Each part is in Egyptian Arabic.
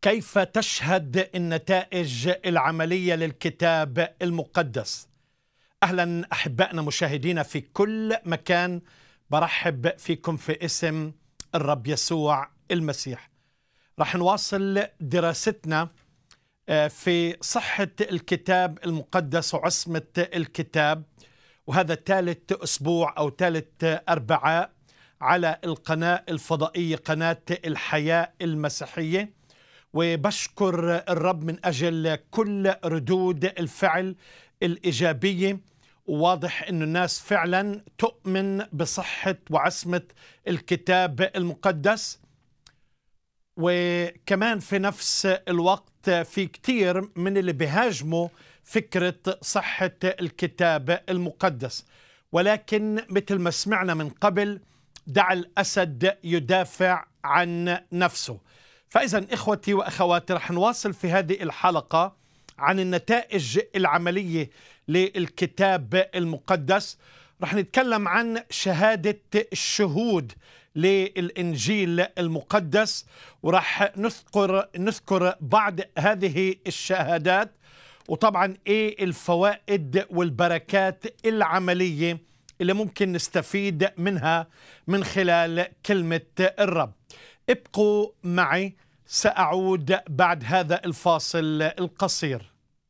كيف تشهد النتائج العمليه للكتاب المقدس اهلا احبائنا مشاهدينا في كل مكان برحب فيكم في اسم الرب يسوع المسيح رح نواصل دراستنا في صحه الكتاب المقدس وعصمه الكتاب وهذا ثالث اسبوع او ثالث اربعاء على القناه الفضائيه قناه الحياه المسيحيه وبشكر الرب من اجل كل ردود الفعل الايجابيه وواضح أن الناس فعلا تؤمن بصحة وعصمة الكتاب المقدس وكمان في نفس الوقت في كتير من اللي بيهاجموا فكرة صحة الكتاب المقدس ولكن مثل ما سمعنا من قبل دع الأسد يدافع عن نفسه فإذا إخوتي وأخواتي رح نواصل في هذه الحلقة عن النتائج العملية للكتاب المقدس رح نتكلم عن شهادة الشهود للإنجيل المقدس ورح نذكر نذكر بعض هذه الشهادات وطبعا ايه الفوائد والبركات العمليه اللي ممكن نستفيد منها من خلال كلمه الرب ابقوا معي ساعود بعد هذا الفاصل القصير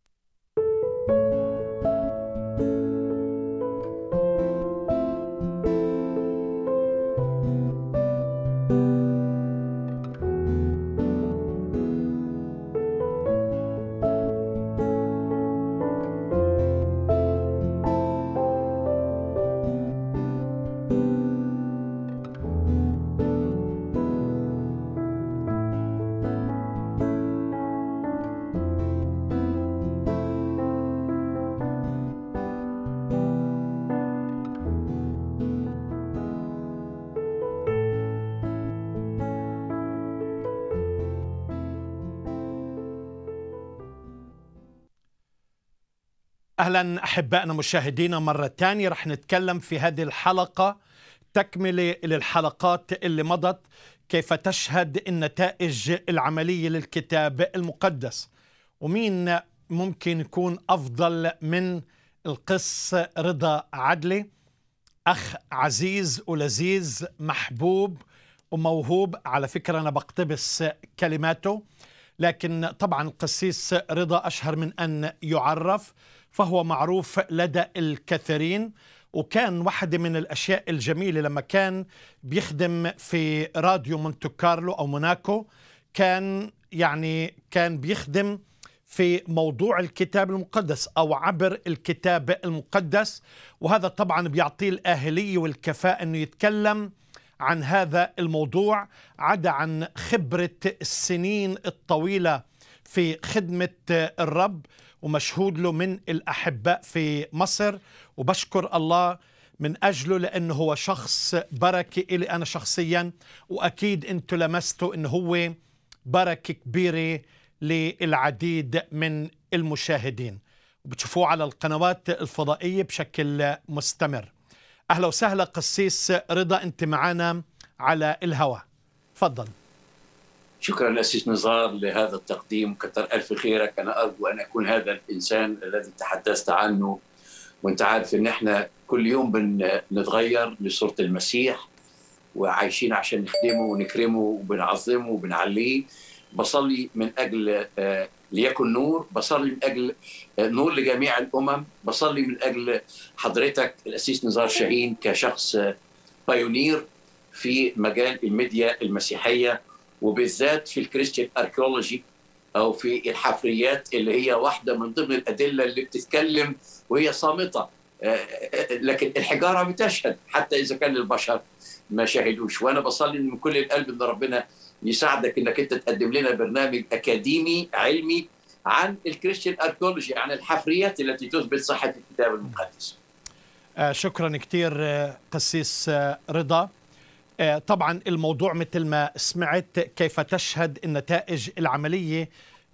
اهلا احبائنا مشاهدينا مره ثانيه رح نتكلم في هذه الحلقه تكمله للحلقات اللي مضت كيف تشهد النتائج العمليه للكتاب المقدس ومين ممكن يكون افضل من القس رضا عدلي اخ عزيز ولذيذ محبوب وموهوب على فكره انا بقتبس كلماته لكن طبعا القسيس رضا اشهر من ان يعرف فهو معروف لدى الكثيرين وكان واحدة من الأشياء الجميلة لما كان بيخدم في راديو مونتو كارلو أو موناكو كان يعني كان بيخدم في موضوع الكتاب المقدس أو عبر الكتاب المقدس وهذا طبعا بيعطيه الآهلية والكفاءة أنه يتكلم عن هذا الموضوع عدا عن خبرة السنين الطويلة في خدمة الرب ومشهود له من الأحباء في مصر وبشكر الله من أجله لأنه هو شخص بركة إلي أنا شخصيا وأكيد أنتم لمستوا أنه هو بركة كبيرة للعديد من المشاهدين وبتشوفوه على القنوات الفضائية بشكل مستمر أهلا وسهلا قسيس رضا أنت معنا على الهواء تفضل شكرا أسيس نزار لهذا التقديم كثر ألف خيرك أنا أرجو أن أكون هذا الإنسان الذي تحدثت عنه وأنت عارف أن إحنا كل يوم بنتغير لصورة المسيح وعايشين عشان نخدمه ونكرمه وبنعظمه وبنعليه بصلي من أجل ليكن نور بصلي من أجل نور لجميع الأمم بصلي من أجل حضرتك الأسيس نزار شاهين كشخص بايونير في مجال الميديا المسيحيه وبالذات في الكريستيان اركيولوجي او في الحفريات اللي هي واحده من ضمن الادله اللي بتتكلم وهي صامته لكن الحجاره بتشهد حتى اذا كان البشر ما شاهدوش وانا بصلي من كل القلب ان ربنا يساعدك انك انت تقدم لنا برنامج اكاديمي علمي عن الكريستيان اركيولوجي عن الحفريات التي تثبت صحه الكتاب المقدس. شكرا كثير قسيس رضا. طبعا الموضوع مثل ما سمعت كيف تشهد النتائج العملية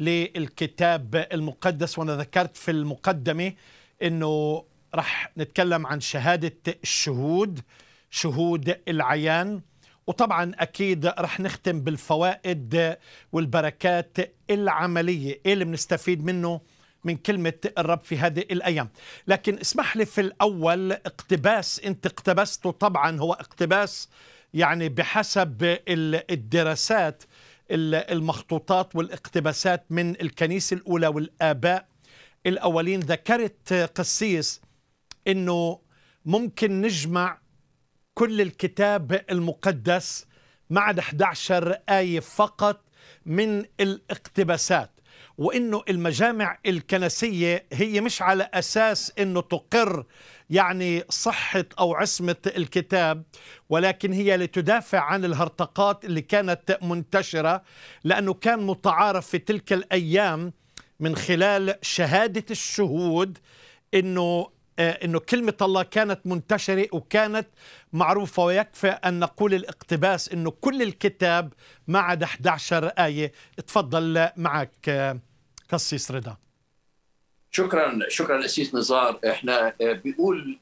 للكتاب المقدس وأنا ذكرت في المقدمة أنه رح نتكلم عن شهادة الشهود شهود العيان وطبعا أكيد رح نختم بالفوائد والبركات العملية إيه اللي بنستفيد منه من كلمة الرب في هذه الأيام لكن اسمح لي في الأول اقتباس أنت اقتبسته طبعا هو اقتباس يعني بحسب الدراسات المخطوطات والاقتباسات من الكنيسة الأولى والآباء الأولين ذكرت قسيس أنه ممكن نجمع كل الكتاب المقدس ما عدا 11 آية فقط من الاقتباسات وانه المجامع الكنسيه هي مش على اساس انه تقر يعني صحه او عصمه الكتاب ولكن هي لتدافع عن الهرطقات اللي كانت منتشره لانه كان متعارف في تلك الايام من خلال شهاده الشهود انه آه، انه كلمه الله كانت منتشره وكانت معروفه ويكفي ان نقول الاقتباس انه كل الكتاب ما عدا 11 ايه تفضل معك آه، قسيس رضا شكرا شكرا اسيس نزار احنا آه، بيقول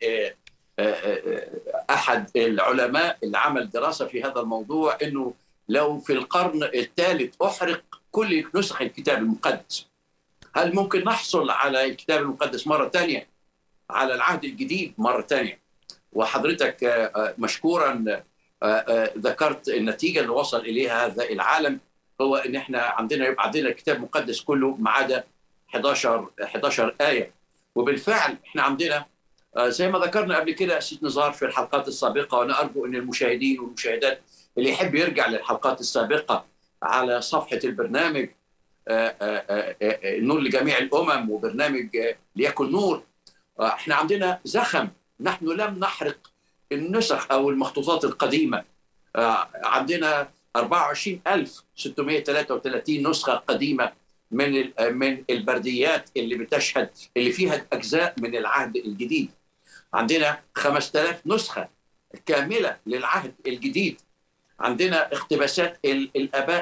احد العلماء اللي عمل دراسه في هذا الموضوع انه لو في القرن الثالث احرق كل نسخ الكتاب المقدس هل ممكن نحصل على الكتاب المقدس مره ثانيه على العهد الجديد مرة ثانية وحضرتك آه، آه، مشكورا آه، ذكرت النتيجة اللي وصل إليها هذا العالم هو إن إحنا عندنا يبقى عندنا الكتاب المقدس كله ما عدا 11 11 آية وبالفعل إحنا عندنا زي ما ذكرنا قبل كده سيد نزار في الحلقات السابقة وأنا أرجو أن المشاهدين والمشاهدات اللي يحب يرجع للحلقات السابقة على صفحة البرنامج نور لجميع الأمم وبرنامج ليكن نور احنا عندنا زخم نحن لم نحرق النسخ او المخطوطات القديمه آه، عندنا 24633 نسخه قديمه من من البرديات اللي بتشهد اللي فيها اجزاء من العهد الجديد عندنا 5000 نسخه كامله للعهد الجديد عندنا اقتباسات الاباء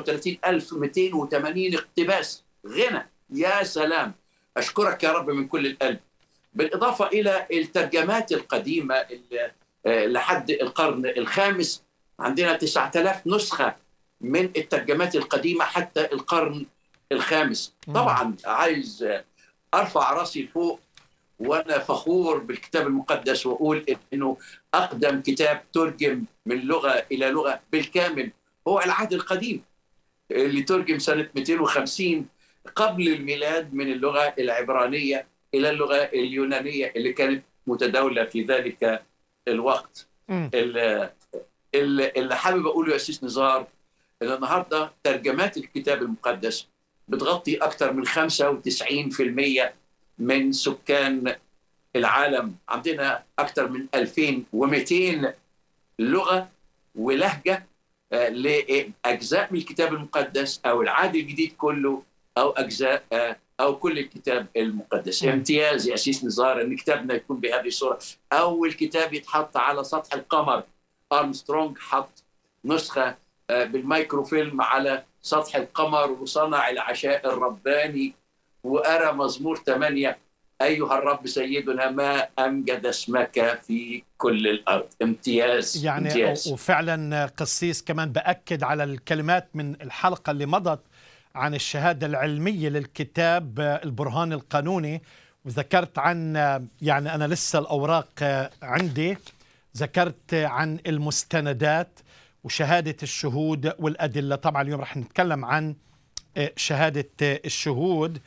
36280 اقتباس غنى يا سلام اشكرك يا رب من كل القلب بالإضافة إلى الترجمات القديمة آه، لحد القرن الخامس عندنا 9000 نسخة من الترجمات القديمة حتى القرن الخامس طبعا عايز أرفع راسي فوق وأنا فخور بالكتاب المقدس وأقول إنه أقدم كتاب ترجم من لغة إلى لغة بالكامل هو العهد القديم اللي ترجم سنة 250 قبل الميلاد من اللغة العبرانية الى اللغه اليونانيه اللي كانت متداوله في ذلك الوقت اللي, اللي حابب اقوله يا سيس نزار ان النهارده ترجمات الكتاب المقدس بتغطي اكثر من 95% من سكان العالم عندنا اكثر من 2200 لغه ولهجه آه، لاجزاء من الكتاب المقدس او العهد الجديد كله او اجزاء آه، او كل الكتاب المقدس امتياز يا اسيس نزار ان كتابنا يكون بهذه الصوره اول كتاب يتحط على سطح القمر ارمسترونج حط نسخه آه، بالمايكروفيلم على سطح القمر وصنع العشاء الرباني وارى مزمور ثمانية أيها الرب سيدنا ما أمجد اسمك في كل الأرض امتياز يعني امتياز. وفعلا قسيس كمان بأكد على الكلمات من الحلقة اللي مضت عن الشهادة العلمية للكتاب البرهان القانوني وذكرت عن يعني أنا لسه الأوراق عندي ذكرت عن المستندات وشهادة الشهود والأدلة طبعا اليوم رح نتكلم عن شهادة الشهود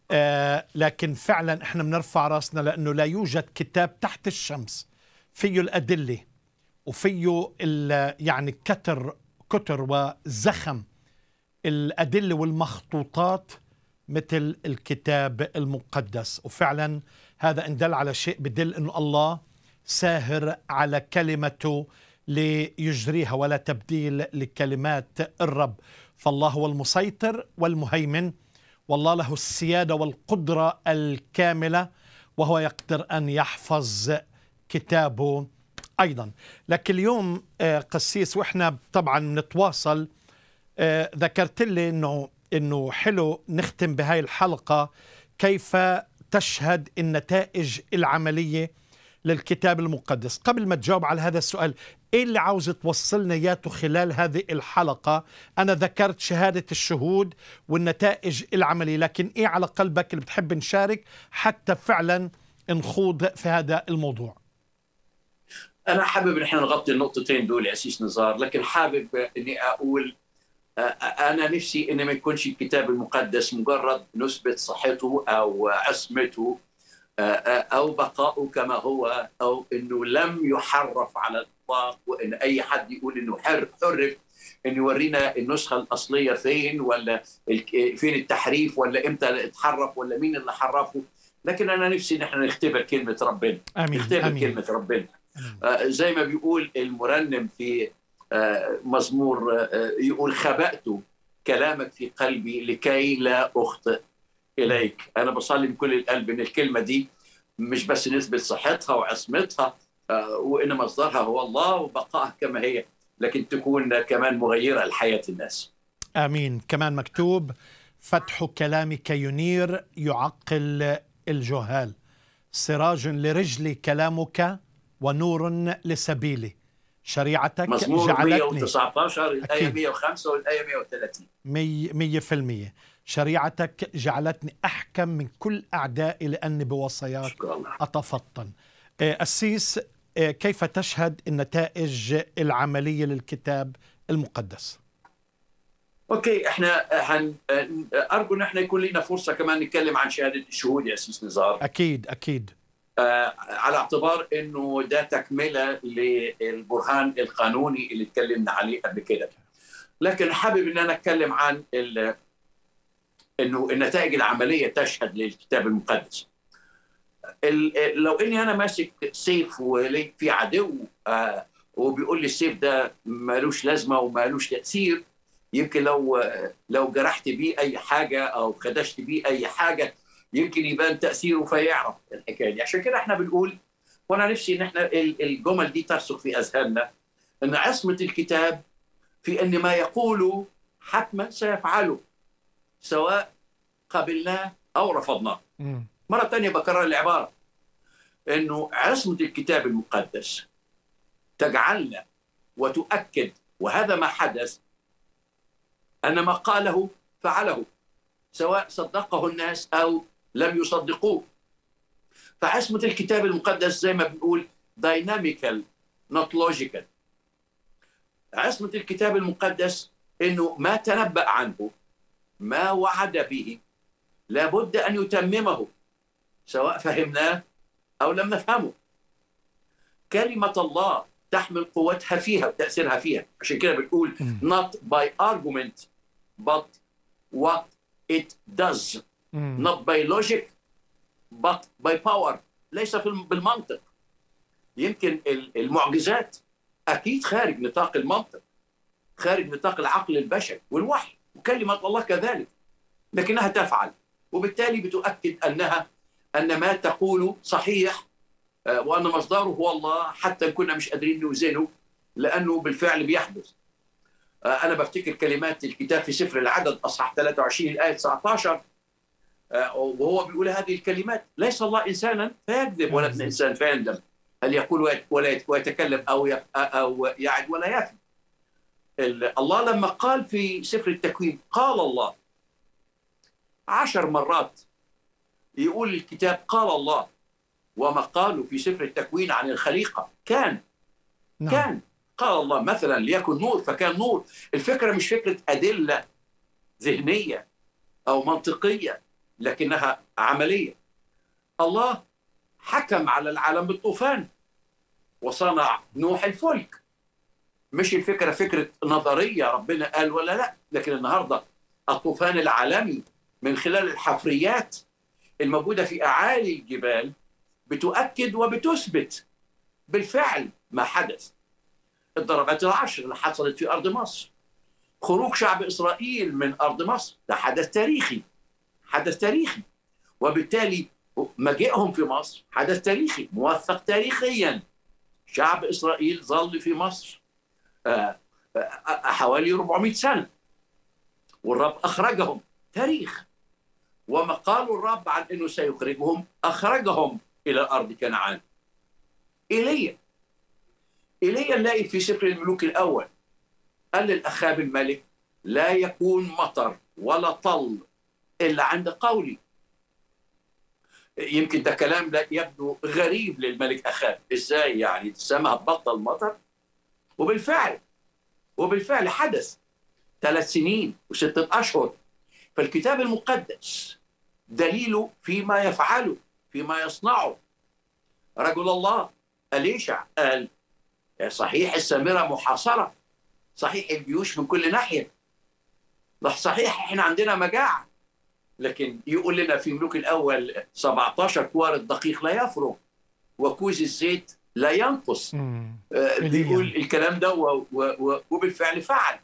لكن فعلا احنا بنرفع راسنا لأنه لا يوجد كتاب تحت الشمس فيه الأدلة وفيه يعني كتر كتر وزخم الأدلة والمخطوطات مثل الكتاب المقدس وفعلا هذا إن دل على شيء بدل أن الله ساهر على كلمته ليجريها ولا تبديل لكلمات الرب فالله هو المسيطر والمهيمن والله له السيادة والقدرة الكاملة وهو يقدر أن يحفظ كتابه أيضا لكن اليوم آه، قسيس وإحنا طبعا نتواصل آه، ذكرت لي انه انه حلو نختم بهاي الحلقه كيف تشهد النتائج العمليه للكتاب المقدس قبل ما تجاوب على هذا السؤال ايه اللي عاوز توصلنا اياته خلال هذه الحلقه انا ذكرت شهاده الشهود والنتائج العمليه لكن ايه على قلبك اللي بتحب نشارك حتى فعلا نخوض في هذا الموضوع انا حابب ان احنا نغطي النقطتين دول يا اسيس نزار لكن حابب اني اقول انا نفسي ان ما يكونش الكتاب المقدس مجرد نثبت صحته او عصمته او بقاؤه كما هو او انه لم يحرف على الاطلاق وان اي حد يقول انه حرف حرف انه يورينا النسخه الاصليه فين ولا فين التحريف ولا امتى اتحرف ولا مين اللي حرفه لكن انا نفسي ان احنا نختبر كلمه ربنا امين نختبر امين كلمه ربنا آه زي ما بيقول المرنم في آه مزمور آه يقول خبأت كلامك في قلبي لكي لا اخطئ اليك انا بصلي من كل القلب ان الكلمه دي مش بس نثبت صحتها وعصمتها وان مصدرها هو الله وبقائها كما هي لكن تكون كمان مغيره لحياه الناس امين كمان مكتوب فتح كلامك ينير يعقل الجهال سراج لرجلي كلامك ونور لسبيلي شريعتك مزمور جعلتني 119 الايه أكيد. 105 والايه 130 مية, مية في المية شريعتك جعلتني أحكم من كل أعدائي لأني بوصاياك شكرا الله أتفطن آه، أسيس آه، كيف تشهد النتائج العملية للكتاب المقدس اوكي احنا هن... ارجو ان احنا يكون لنا فرصه كمان نتكلم عن شهاده الشهود يا اسيس نزار أكيد أكيد آه، على اعتبار انه ده تكمله للبرهان القانوني اللي اتكلمنا عليه قبل كده لكن حابب ان انا اتكلم عن ال... انه النتائج العمليه تشهد للكتاب المقدس ال... لو اني انا ماسك سيف ولي في عدو آه، وبيقول لي السيف ده مالوش لازمه ومالوش تاثير يمكن لو لو جرحت بيه اي حاجه او خدشت بيه اي حاجه يمكن يبان تاثيره فيعرف الحكايه دي عشان كده احنا بنقول وانا نفسي ان احنا ال- الجمل دي ترسخ في اذهاننا ان عصمه الكتاب في ان ما يقوله حتما سيفعله سواء قبلناه او رفضناه مم. مرة ثانية بكرر العبارة أنه عصمة الكتاب المقدس تجعلنا وتؤكد وهذا ما حدث أن ما قاله فعله سواء صدقه الناس أو لم يصدقوه فعصمة الكتاب المقدس زي ما بنقول dynamical not logical عصمة الكتاب المقدس أنه ما تنبأ عنه ما وعد به لابد أن يتممه سواء فهمناه او لم نفهمه. كلمه الله تحمل قوتها فيها وتاثيرها فيها، عشان كده بنقول مم. not by argument but what it does مم. not by logic but by power ليس في الم- بالمنطق يمكن ال- المعجزات اكيد خارج نطاق المنطق خارج نطاق العقل البشري والوحي وكلمه الله كذلك لكنها تفعل وبالتالي بتؤكد انها ان ما تقوله صحيح آه، وان مصدره هو الله حتى إن كنا مش قادرين نوزنه لانه بالفعل بيحدث. آه، انا بفتكر كلمات الكتاب في سفر العدد اصحاح 23 الايه 19 آه، وهو بيقول هذه الكلمات ليس الله انسانا فيكذب ولا ابن انسان فيندم هل يقول ويت- ولا يت- ويتكلم او يف- او يعد ولا يفي. ال- الله لما قال في سفر التكوين قال الله عشر مرات يقول الكتاب قال الله وما قالوا في سفر التكوين عن الخليقة كان نعم. كان قال الله مثلا ليكن نور فكان نور الفكرة مش فكرة أدلة ذهنية أو منطقية لكنها عملية الله حكم على العالم بالطوفان وصنع نوح الفلك مش الفكرة فكرة نظرية ربنا قال ولا لا لكن النهاردة الطوفان العالمي من خلال الحفريات الموجودة في أعالي الجبال بتؤكد وبتثبت بالفعل ما حدث الضربات العشر اللي حصلت في أرض مصر خروج شعب إسرائيل من أرض مصر ده حدث تاريخي حدث تاريخي وبالتالي مجيئهم في مصر حدث تاريخي موثق تاريخيا شعب إسرائيل ظل في مصر آه، آه، حوالي 400 سنة والرب أخرجهم تاريخ وما قالوا الرب عن أنه سيخرجهم أخرجهم إلى أرض كنعان إيليا إلي نلاقي في سفر الملوك الأول قال للأخاب الملك لا يكون مطر ولا طل إلا عند قولي يمكن ده كلام لا يبدو غريب للملك أخاب إزاي يعني السماء هتبطل مطر وبالفعل وبالفعل حدث ثلاث سنين وستة أشهر فالكتاب المقدس دليله فيما يفعله فيما يصنعه رجل الله أليشع قال صحيح السامرة محاصرة صحيح الجيوش من كل ناحية صحيح احنا عندنا مجاعة لكن يقول لنا في ملوك الأول 17 كوار الدقيق لا يفرغ وكوز الزيت لا ينقص بيقول الكلام ده وبالفعل فعل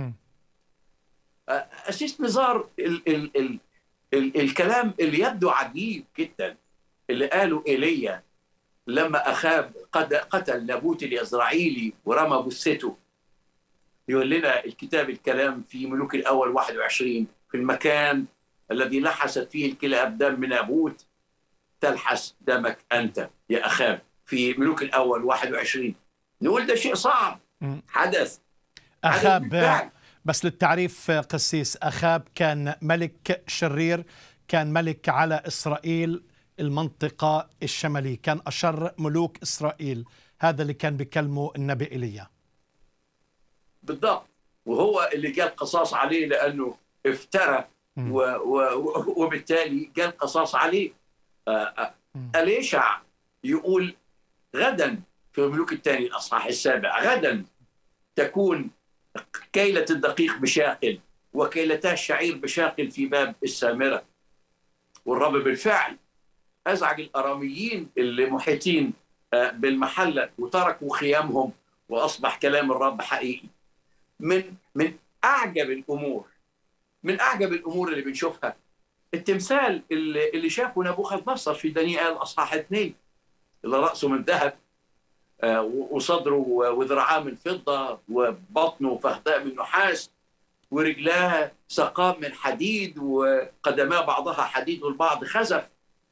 أسيس نزار ال ال ال ال الكلام اللي يبدو عجيب جدا اللي قاله ايليا لما اخاب قد قتل نابوت اليزرعيلي ورمى جثته يقول لنا الكتاب الكلام في ملوك الاول 21 في المكان الذي لحست فيه الكلاب دم نابوت تلحس دمك انت يا اخاب في ملوك الاول 21 نقول ده شيء صعب حدث اخاب بس للتعريف قسيس اخاب كان ملك شرير كان ملك على اسرائيل المنطقه الشماليه كان اشر ملوك اسرائيل هذا اللي كان بيكلمه النبي ايليا بالضبط وهو اللي جاء القصاص عليه لانه افترى و و وبالتالي جاء القصاص عليه اليشع يقول غدا في الملوك الثاني الاصحاح السابع غدا تكون كيلة الدقيق بشاقل وكيلتا الشعير بشاقل في باب السامرة والرب بالفعل أزعج الأراميين اللي محيطين بالمحلة وتركوا خيامهم وأصبح كلام الرب حقيقي من من أعجب الأمور من أعجب الأمور اللي بنشوفها التمثال اللي, اللي شافه نبوخذ نصر في دانيال أصحاح اثنين اللي رأسه من ذهب وصدره وذراعاه من فضة وبطنه فخذاء من نحاس ورجلاه سقام من حديد وقدماه بعضها حديد والبعض خزف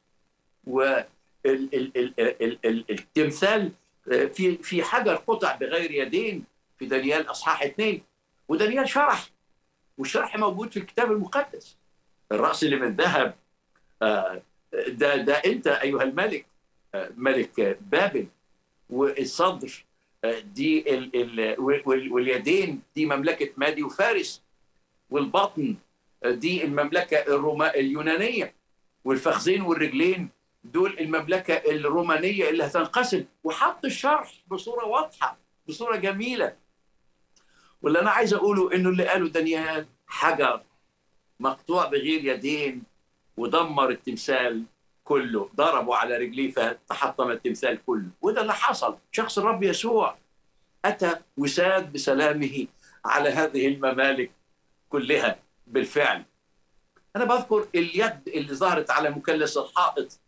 والتمثال في في حجر قطع بغير يدين في دانيال اصحاح اثنين ودانيال شرح والشرح موجود في الكتاب المقدس الراس اللي من ذهب ده ده انت ايها الملك ملك بابل والصدر دي ال ال واليدين دي مملكة مادي وفارس والبطن دي المملكة الروما اليونانية والفخذين والرجلين دول المملكة الرومانية اللي هتنقسم وحط الشرح بصورة واضحة بصورة جميلة واللي أنا عايز أقوله إنه اللي قاله دانيال حجر مقطوع بغير يدين ودمر التمثال كله ضربوا على رجليه فتحطم التمثال كله وده اللي حصل شخص الرب يسوع أتى وساد بسلامه على هذه الممالك كلها بالفعل أنا بذكر اليد اللي ظهرت على مثلث الحائط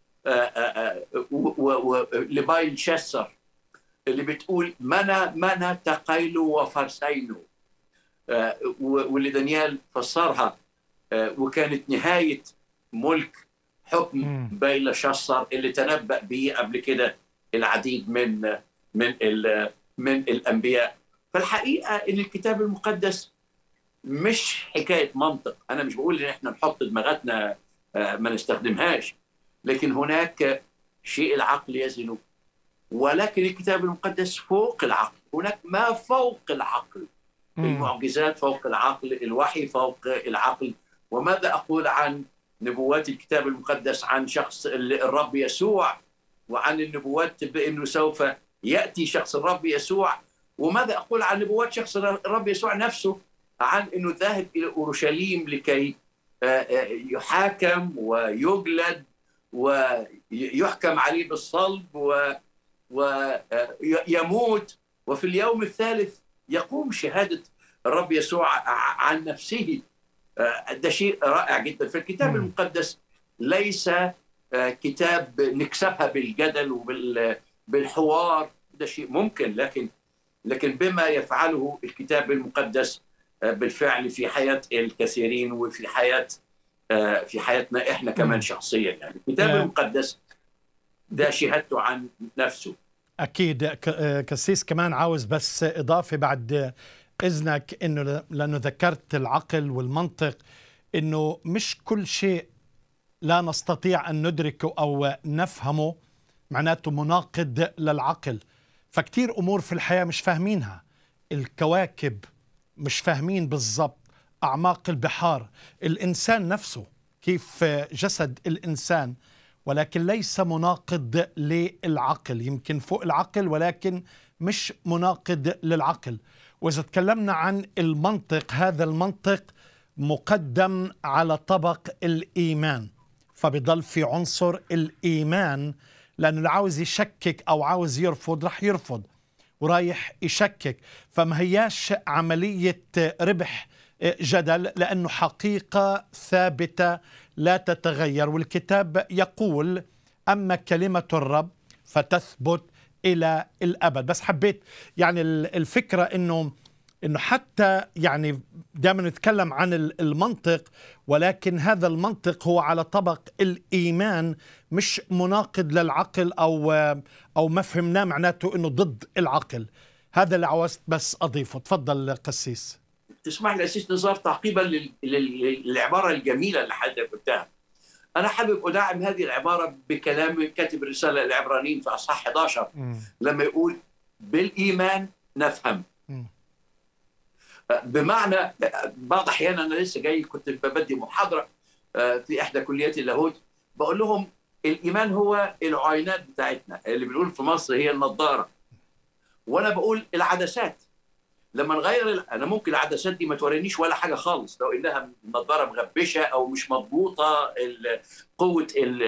لبايل شسر اللي بتقول منا منا تقيلو وفرسينو واللي دانيال فسرها وكانت نهاية ملك حكم بيلا شصر اللي تنبأ به قبل كده العديد من من من الانبياء فالحقيقه ان الكتاب المقدس مش حكايه منطق انا مش بقول ان احنا نحط دماغاتنا ما نستخدمهاش لكن هناك شيء العقل يزنه ولكن الكتاب المقدس فوق العقل هناك ما فوق العقل المعجزات فوق العقل الوحي فوق العقل وماذا اقول عن نبوات الكتاب المقدس عن شخص الرب يسوع وعن النبوات بانه سوف ياتي شخص الرب يسوع وماذا اقول عن نبوات شخص الرب يسوع نفسه عن انه ذاهب الى اورشليم لكي يحاكم ويجلد ويحكم عليه بالصلب ويموت وفي اليوم الثالث يقوم شهاده الرب يسوع عن نفسه ده شيء رائع جدا في الكتاب المقدس ليس كتاب نكسبها بالجدل وبالحوار ده شيء ممكن لكن لكن بما يفعله الكتاب المقدس بالفعل في حياه الكثيرين وفي حياه في حياتنا احنا كمان شخصيا يعني الكتاب المقدس ده شهادته عن نفسه اكيد كسيس كمان عاوز بس اضافه بعد اذنك انه لانه ذكرت العقل والمنطق انه مش كل شيء لا نستطيع ان ندركه او نفهمه معناته مناقض للعقل فكتير امور في الحياه مش فاهمينها الكواكب مش فاهمين بالضبط اعماق البحار الانسان نفسه كيف جسد الانسان ولكن ليس مناقض للعقل يمكن فوق العقل ولكن مش مناقض للعقل واذا تكلمنا عن المنطق هذا المنطق مقدم على طبق الايمان فبضل في عنصر الايمان لانه اللي عاوز يشكك او عاوز يرفض رح يرفض ورايح يشكك فما هياش عمليه ربح جدل لانه حقيقه ثابته لا تتغير والكتاب يقول اما كلمه الرب فتثبت الى الابد بس حبيت يعني الفكره انه انه حتى يعني دائما نتكلم عن المنطق ولكن هذا المنطق هو على طبق الايمان مش مناقض للعقل او او ما فهمناه معناته انه ضد العقل هذا اللي عاوزت بس اضيفه تفضل قسيس تسمح لي اسيس نزار تعقيبا للعباره الجميله اللي حضرتك قلتها انا حابب ادعم هذه العباره بكلام كاتب الرساله العبرانيين في اصحاح 11 م. لما يقول بالايمان نفهم م. بمعنى بعض الاحيان انا لسه جاي كنت ببدي محاضره في احدى كليات اللاهوت بقول لهم الايمان هو العينات بتاعتنا اللي بنقول في مصر هي النظاره وانا بقول العدسات لما نغير انا ممكن العدسات دي ما تورينيش ولا حاجه خالص لو انها نظاره مغبشه او مش مضبوطه قوه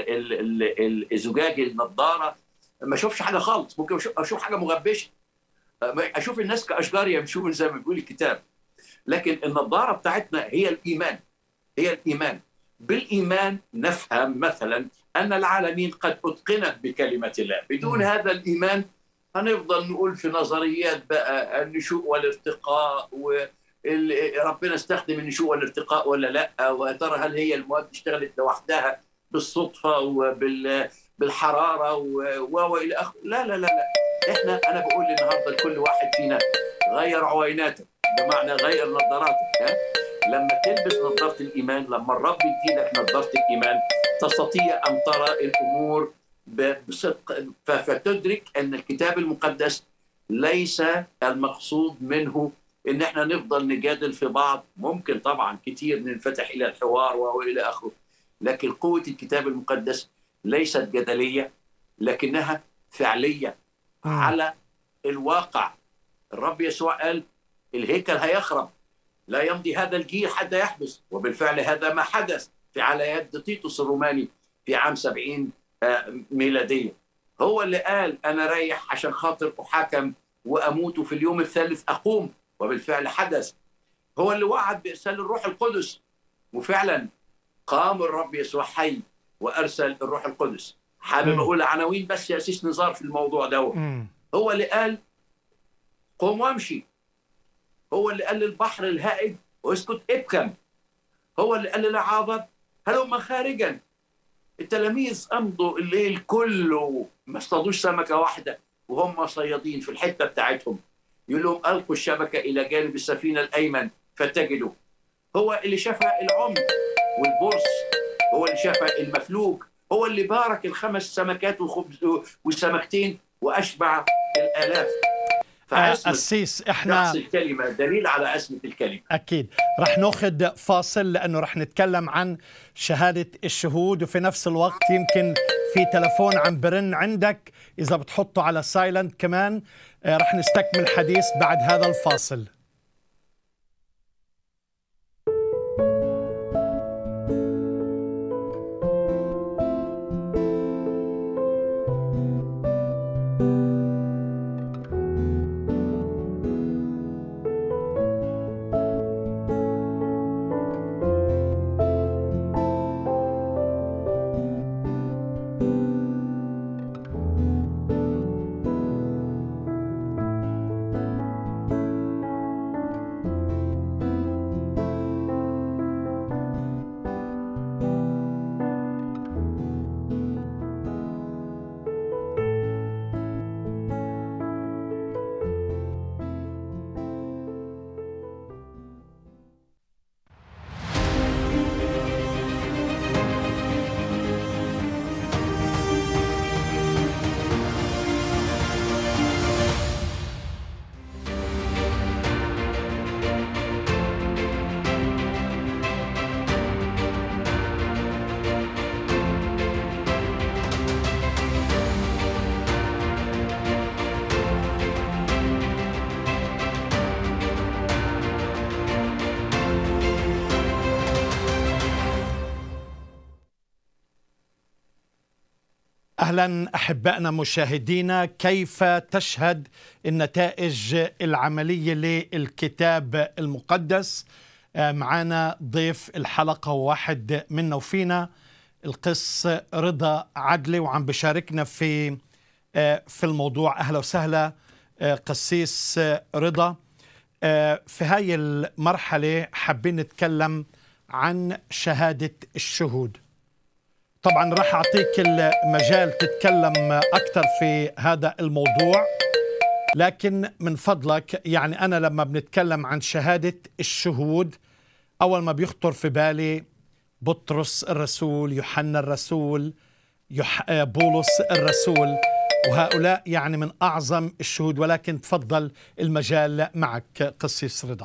الزجاج النظاره ما اشوفش حاجه خالص ممكن اشوف حاجه مغبشه اشوف الناس كاشجار يمشون زي ما بيقول الكتاب لكن النظاره بتاعتنا هي الايمان هي الايمان بالايمان نفهم مثلا ان العالمين قد اتقنت بكلمه الله بدون هذا الايمان هنفضل نقول في نظريات بقى النشوء والارتقاء وربنا استخدم النشوء والارتقاء ولا لا وترى هل هي المواد اشتغلت لوحدها بالصدفه وبالحراره والى اخره لا لا لا لا احنا انا بقول النهارده لكل واحد فينا غير عويناتك بمعنى غير نظاراتك لما تلبس نظاره الايمان لما الرب يديلك نظاره الايمان تستطيع ان ترى الامور بصدق فتدرك ان الكتاب المقدس ليس المقصود منه ان احنا نفضل نجادل في بعض ممكن طبعا كتير ننفتح الى الحوار والى اخره لكن قوه الكتاب المقدس ليست جدليه لكنها فعليه على الواقع الرب يسوع قال الهيكل هيخرب لا يمضي هذا الجيل حتى يحبس وبالفعل هذا ما حدث في على يد تيتوس الروماني في عام 70 ميلادية هو اللي قال أنا رايح عشان خاطر أحاكم وأموت في اليوم الثالث أقوم وبالفعل حدث هو اللي وعد بإرسال الروح القدس وفعلا قام الرب يسوع حي وأرسل الروح القدس حابب أقول عناوين بس يا أسيس نزار في الموضوع ده هو اللي قال قم وامشي هو اللي قال للبحر الهائج واسكت ابكم هو اللي قال للعابد هلم خارجا التلاميذ امضوا الليل كله ما اصطادوش سمكه واحده وهم صيادين في الحته بتاعتهم يقول لهم القوا الشبكه الى جانب السفينه الايمن فتجدوا هو اللي شفى العمي والبرص هو اللي شفى المفلوج هو اللي بارك الخمس سمكات والخبز والسمكتين واشبع الالاف قسيس احنا الكلمه دليل على اسمه الكلمه اكيد رح ناخذ فاصل لانه رح نتكلم عن شهاده الشهود وفي نفس الوقت يمكن في تلفون عم برن عندك اذا بتحطه على سايلنت كمان رح نستكمل حديث بعد هذا الفاصل اهلا احبائنا مشاهدينا كيف تشهد النتائج العمليه للكتاب المقدس آه، معنا ضيف الحلقه واحد منا وفينا القس رضا عدلي وعم بشاركنا في آه، في الموضوع اهلا وسهلا آه، قسيس رضا في هاي المرحله حابين نتكلم عن شهاده الشهود طبعا راح أعطيك المجال تتكلم أكثر في هذا الموضوع لكن من فضلك يعني أنا لما بنتكلم عن شهادة الشهود أول ما بيخطر في بالي بطرس الرسول يوحنا الرسول يح... بولس الرسول وهؤلاء يعني من أعظم الشهود ولكن تفضل المجال معك قسيس رضا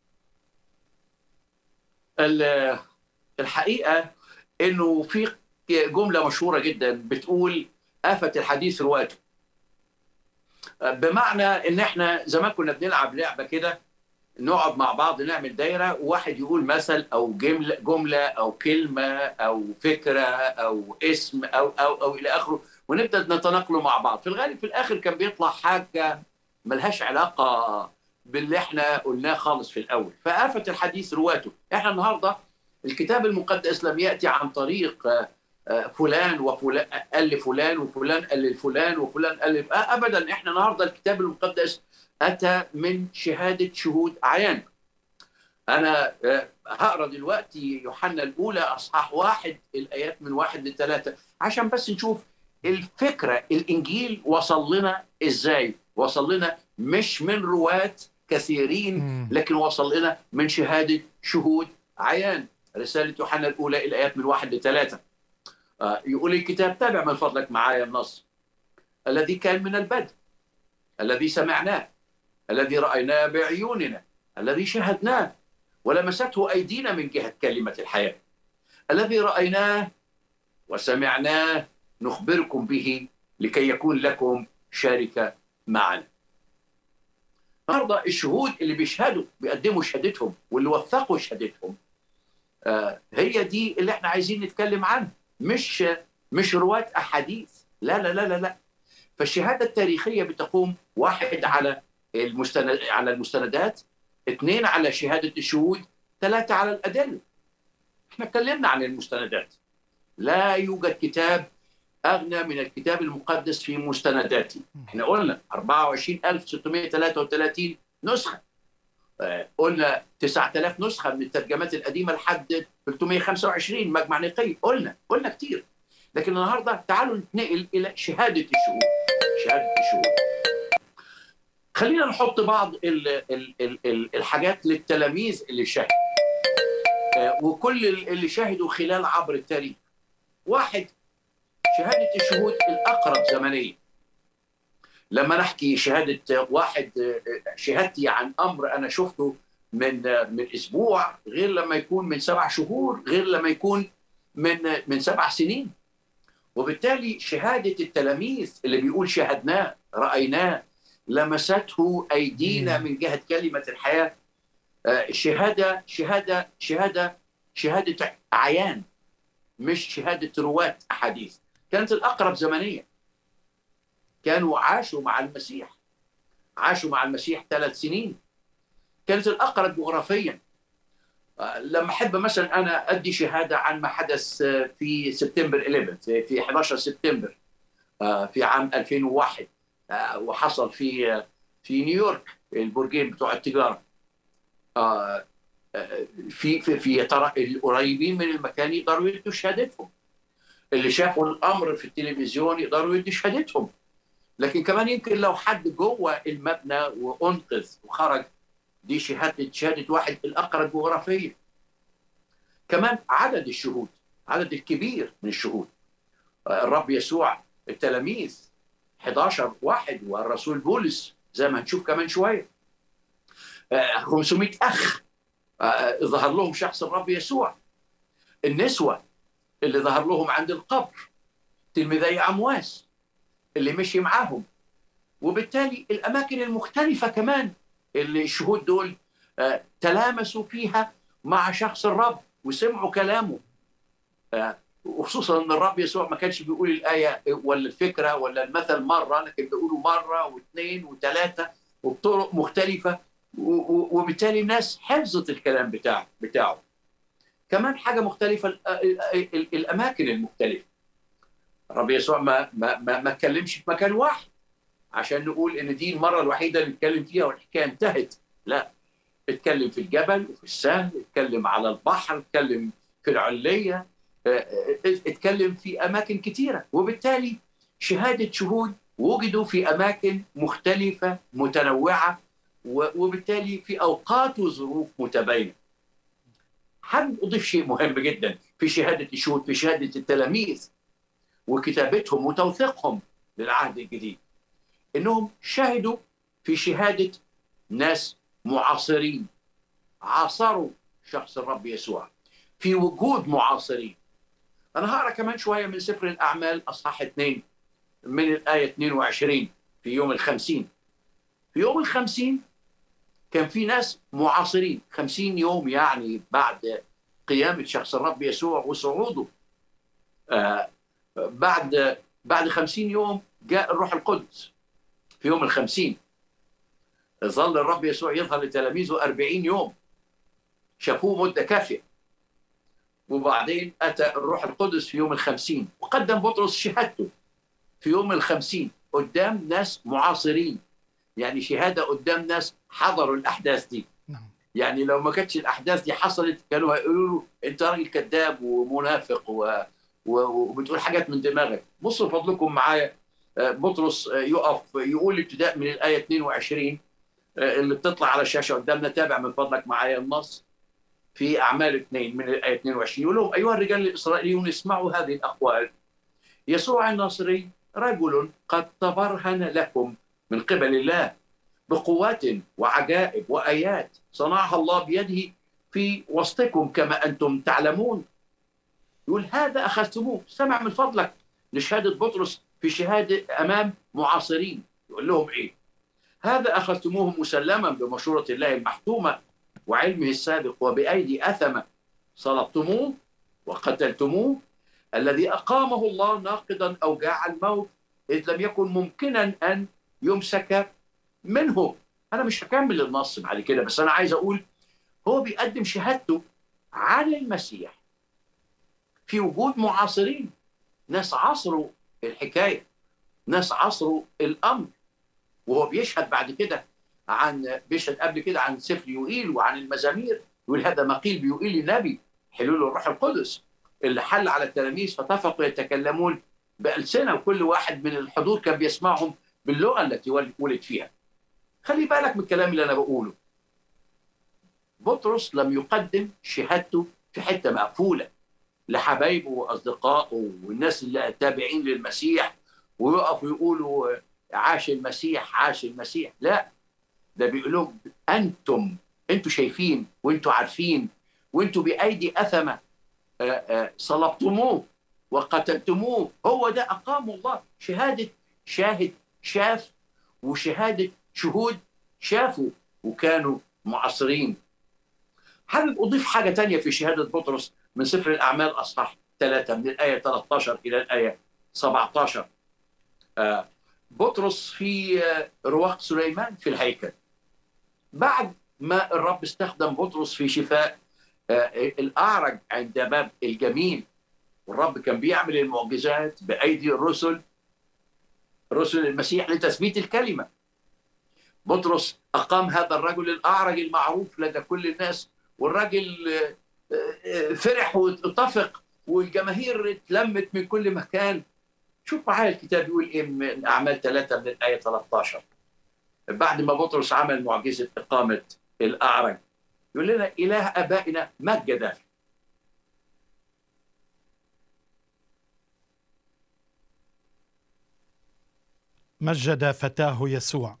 الحقيقة أنه في جمله مشهوره جدا بتقول آفة الحديث رواته بمعنى ان احنا زمان كنا بنلعب لعبه كده نقعد مع بعض نعمل دايره وواحد يقول مثل او جمله جمله او كلمه او فكره او اسم او او او الى اخره ونبدا نتناقله مع بعض في الغالب في الاخر كان بيطلع حاجه ملهاش علاقه باللي احنا قلناه خالص في الاول فآفة الحديث رواته احنا النهارده الكتاب المقدس لم ياتي عن طريق فلان وفلان قال لفلان وفلان قال لفلان وفلان قال لف... ابدا احنا النهارده الكتاب المقدس اتى من شهاده شهود عيان انا هقرا دلوقتي يوحنا الاولى اصحاح واحد الايات من واحد لثلاثه عشان بس نشوف الفكره الانجيل وصل لنا ازاي وصل لنا مش من رواه كثيرين لكن وصل لنا من شهاده شهود عيان رساله يوحنا الاولى الايات من واحد لثلاثه آه، يقول الكتاب تابع من فضلك معايا النص الذي كان من البدء الذي سمعناه الذي رأيناه بعيوننا الذي شهدناه ولمسته أيدينا من جهة كلمة الحياة الذي رأيناه وسمعناه نخبركم به لكي يكون لكم شركة معنا النهارده الشهود اللي بيشهدوا بيقدموا شهادتهم واللي وثقوا شهادتهم آه هي دي اللي احنا عايزين نتكلم عنها مش مش رواة أحاديث لا لا لا لا لا فالشهادة التاريخية بتقوم واحد على المستند على المستندات اثنين على شهادة الشهود ثلاثة على الأدلة احنا اتكلمنا عن المستندات لا يوجد كتاب أغنى من الكتاب المقدس في مستنداته احنا قلنا 24633 نسخة آه، قلنا 9000 نسخه من الترجمات القديمه لحد 325 مجمع نقي قلنا قلنا كتير لكن النهارده تعالوا نتنقل الى شهاده الشهود شهاده الشهود خلينا نحط بعض ال ال ال ال الحاجات للتلاميذ اللي شهدوا آه، وكل اللي شهدوا خلال عبر التاريخ واحد شهاده الشهود الاقرب زمنيا لما نحكي شهاده واحد شهادتي عن امر انا شفته من من اسبوع غير لما يكون من سبع شهور غير لما يكون من من سبع سنين وبالتالي شهاده التلاميذ اللي بيقول شاهدناه رايناه لمسته ايدينا من جهه كلمه الحياه شهاده شهاده شهاده شهاده عيان مش شهاده رواه احاديث كانت الاقرب زمنيا كانوا عاشوا مع المسيح عاشوا مع المسيح ثلاث سنين كانت الأقرب جغرافيا آه، لما أحب مثلا أنا أدي شهادة عن ما حدث في سبتمبر 11 في 11 سبتمبر آه، في عام 2001 آه، وحصل في في نيويورك البرجين بتوع التجارة في في في ترى القريبين من المكان يقدروا يدوا شهادتهم اللي شافوا الامر في التلفزيون يقدروا يدوا شهادتهم لكن كمان يمكن لو حد جوه المبنى وانقذ وخرج دي شهاده شهاده واحد الاقرب جغرافيا كمان عدد الشهود عدد الكبير من الشهود الرب يسوع التلاميذ 11 واحد والرسول بولس زي ما هنشوف كمان شويه 500 اخ ظهر لهم شخص الرب يسوع النسوه اللي ظهر لهم عند القبر تلميذي امواس اللي مشي معاهم وبالتالي الاماكن المختلفه كمان اللي الشهود دول تلامسوا فيها مع شخص الرب وسمعوا كلامه وخصوصا ان الرب يسوع ما كانش بيقول الايه ولا الفكره ولا المثل مره لكن بيقوله مره واثنين وثلاثه وبطرق مختلفه وبالتالي الناس حفظت الكلام بتاعه بتاعه كمان حاجه مختلفه الاماكن المختلفه الرب يسوع ما ما ما, ما اتكلمش في مكان واحد عشان نقول ان دي المره الوحيده اللي اتكلم فيها والحكايه انتهت لا اتكلم في الجبل وفي السهل اتكلم على البحر اتكلم في العليه اتكلم في اماكن كثيره وبالتالي شهاده شهود وجدوا في اماكن مختلفه متنوعه وبالتالي في اوقات وظروف متباينه. حابب اضيف شيء مهم جدا في شهاده الشهود في شهاده التلاميذ وكتابتهم وتوثيقهم للعهد الجديد. انهم شهدوا في شهاده ناس معاصرين عاصروا شخص الرب يسوع في وجود معاصرين انا هقرا كمان شويه من سفر الاعمال اصحاح اثنين من الايه 22 في يوم الخمسين في يوم الخمسين كان في ناس معاصرين خمسين يوم يعني بعد قيامة شخص الرب يسوع وصعوده آه بعد بعد خمسين يوم جاء الروح القدس في يوم الخمسين ظل الرب يسوع يظهر لتلاميذه أربعين يوم شافوه مدة كافية وبعدين أتى الروح القدس في يوم الخمسين وقدم بطرس شهادته في يوم الخمسين قدام ناس معاصرين يعني شهادة قدام ناس حضروا الأحداث دي نعم. يعني لو ما كانتش الأحداث دي حصلت كانوا هيقولوا له أنت راجل كذاب ومنافق و... و... وبتقول حاجات من دماغك بصوا فضلكم معايا آه، بطرس آه، يقف يقول ابتداء من الآية 22 آه، اللي بتطلع على الشاشة قدامنا تابع من فضلك معايا النص في أعمال اثنين من الآية 22 يقول لهم أيها الرجال الإسرائيليون اسمعوا هذه الأقوال يسوع الناصري رجل قد تبرهن لكم من قبل الله بقوات وعجائب وآيات صنعها الله بيده في وسطكم كما أنتم تعلمون يقول هذا أخذتموه سمع من فضلك لشهادة بطرس في شهادة أمام معاصرين يقول لهم إيه هذا أخذتموه مسلما بمشورة الله المحتومة وعلمه السابق وبأيدي أثمة صلبتموه وقتلتموه الذي أقامه الله ناقضا أوجاع الموت إذ لم يكن ممكنا أن يمسك منه أنا مش هكمل النص بعد كده بس أنا عايز أقول هو بيقدم شهادته عن المسيح في وجود معاصرين ناس عصروا الحكاية ناس عصروا الأمر وهو بيشهد بعد كده عن بيشهد قبل كده عن سفر يوئيل وعن المزامير يقول هذا ما قيل بيوئيل النبي حلول الروح القدس اللي حل على التلاميذ فاتفقوا يتكلمون بألسنة وكل واحد من الحضور كان بيسمعهم باللغة التي ولد فيها خلي بالك من الكلام اللي أنا بقوله بطرس لم يقدم شهادته في حتة مقفولة لحبايبه وأصدقائه والناس اللي التابعين للمسيح ويقفوا يقولوا عاش المسيح عاش المسيح لا ده بيقول لهم انتم انتم شايفين وانتم عارفين وانتم بايدي اثمه آه، آه، صلبتموه وقتلتموه هو ده اقام الله شهاده شاهد شاف وشهاده شهود شافوا وكانوا معاصرين حابب اضيف حاجه تانية في شهاده بطرس من سفر الاعمال اصحاح ثلاثه من الايه 13 الى الايه 17 آه بطرس في رواق سليمان في الهيكل بعد ما الرب استخدم بطرس في شفاء آه، الأعرج عند باب الجميل والرب كان بيعمل المعجزات بأيدي الرسل رسل المسيح لتثبيت الكلمة بطرس أقام هذا الرجل الأعرج المعروف لدى كل الناس والرجل آه، آه، فرح واتفق والجماهير اتلمت من كل مكان شوف معايا الكتاب يقول ايه من اعمال ثلاثه من الايه 13 بعد ما بطرس عمل معجزه اقامه الاعرج يقول لنا اله ابائنا مجد مجد فتاه يسوع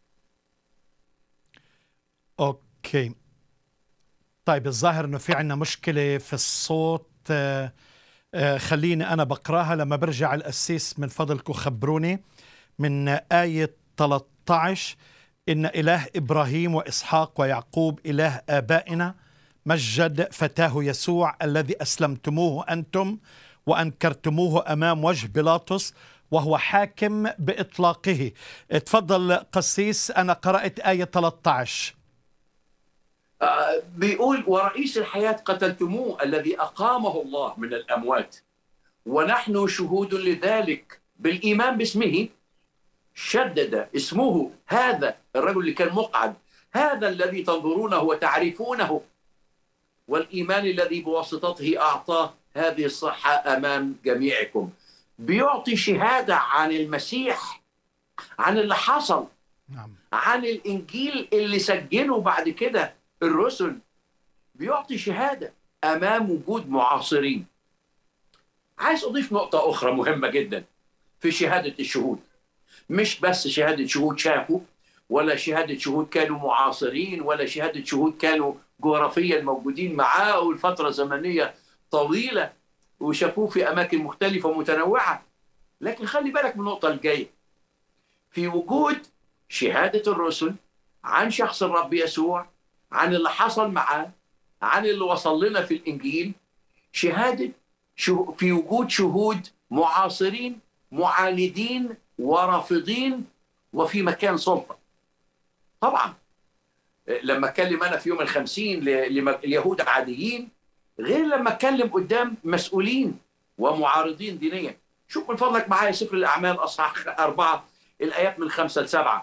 اوكي طيب الظاهر انه في عندنا مشكله في الصوت آه آه، خليني أنا بقراها لما برجع الأسيس من فضلكم خبروني من آية 13 إن إله إبراهيم وإسحاق ويعقوب إله آبائنا مجد فتاه يسوع الذي أسلمتموه أنتم وأنكرتموه أمام وجه بيلاطس وهو حاكم بإطلاقه تفضل قسيس أنا قرأت آية 13 آه، بيقول ورئيس الحياة قتلتموه الذي أقامه الله من الأموات ونحن شهود لذلك بالإيمان باسمه شدد اسمه هذا الرجل اللي كان مقعد هذا الذي تنظرونه وتعرفونه والإيمان الذي بواسطته أعطاه هذه الصحة أمام جميعكم بيعطي شهادة عن المسيح عن اللي حصل نعم. عن الإنجيل اللي سجله بعد كده الرسل بيعطي شهادة أمام وجود معاصرين عايز أضيف نقطة أخرى مهمة جدا في شهادة الشهود مش بس شهادة شهود شافوا ولا شهادة شهود كانوا معاصرين ولا شهادة شهود كانوا جغرافيا موجودين معاه والفترة زمنية طويلة وشافوه في أماكن مختلفة ومتنوعة لكن خلي بالك من النقطة الجاية في وجود شهادة الرسل عن شخص الرب يسوع عن اللي حصل معاه عن اللي وصل لنا في الإنجيل شهادة في وجود شهود معاصرين معاندين ورافضين وفي مكان سلطة طبعا لما اتكلم انا في يوم الخمسين ليهود عاديين غير لما اتكلم قدام مسؤولين ومعارضين دينيا شوف من فضلك معايا سفر الاعمال اصحاح اربعه الايات من خمسه لسبعه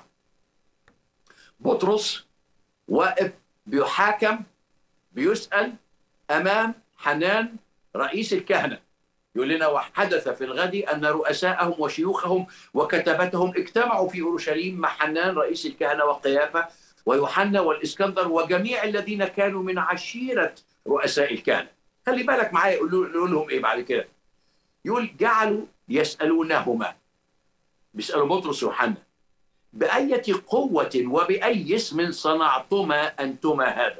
بطرس واقف بيحاكم بيسال امام حنان رئيس الكهنه يقول لنا وحدث في الغد أن رؤساءهم وشيوخهم وكتبتهم اجتمعوا في أورشليم مع حنان رئيس الكهنة وقيافة ويوحنا والإسكندر وجميع الذين كانوا من عشيرة رؤساء الكهنة خلي بالك معايا يقول لهم إيه بعد كده يقول جعلوا يسألونهما بيسألوا بطرس ويوحنا بأية قوة وبأي اسم صنعتما أنتما هذا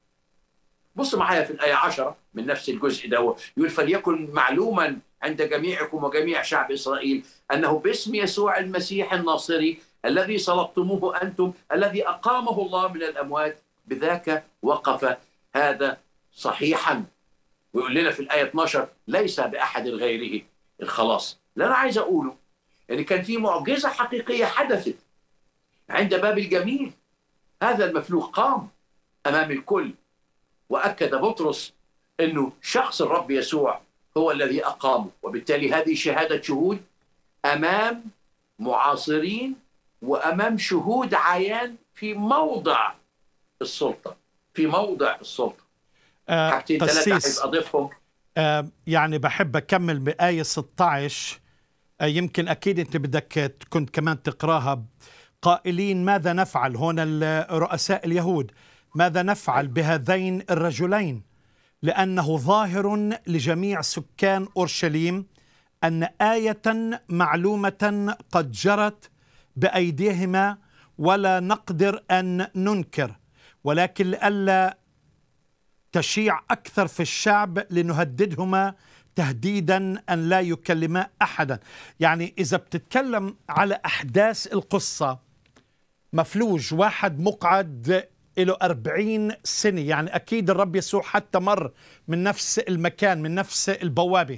بص معايا في الآية عشرة من نفس الجزء ده يقول فليكن معلوما عند جميعكم وجميع شعب إسرائيل أنه باسم يسوع المسيح الناصري الذي صلبتموه أنتم الذي أقامه الله من الأموات بذاك وقف هذا صحيحا ويقول لنا في الآية 12 ليس بأحد غيره الخلاص اللي أنا عايز أقوله يعني كان في معجزة حقيقية حدثت عند باب الجميل هذا المفلوق قام أمام الكل واكد بطرس انه شخص الرب يسوع هو الذي اقامه وبالتالي هذه شهاده شهود امام معاصرين وامام شهود عيان في موضع السلطه في موضع السلطه آه حاجتين ثلاثه اضيفهم آه يعني بحب اكمل بايه 16 آه يمكن اكيد انت بدك كنت كمان تقراها قائلين ماذا نفعل هنا رؤساء اليهود ماذا نفعل بهذين الرجلين لانه ظاهر لجميع سكان اورشليم ان ايه معلومه قد جرت بايديهما ولا نقدر ان ننكر ولكن لئلا تشيع اكثر في الشعب لنهددهما تهديدا ان لا يكلما احدا يعني اذا بتتكلم على احداث القصه مفلوج واحد مقعد له أربعين سنة يعني أكيد الرب يسوع حتى مر من نفس المكان من نفس البوابة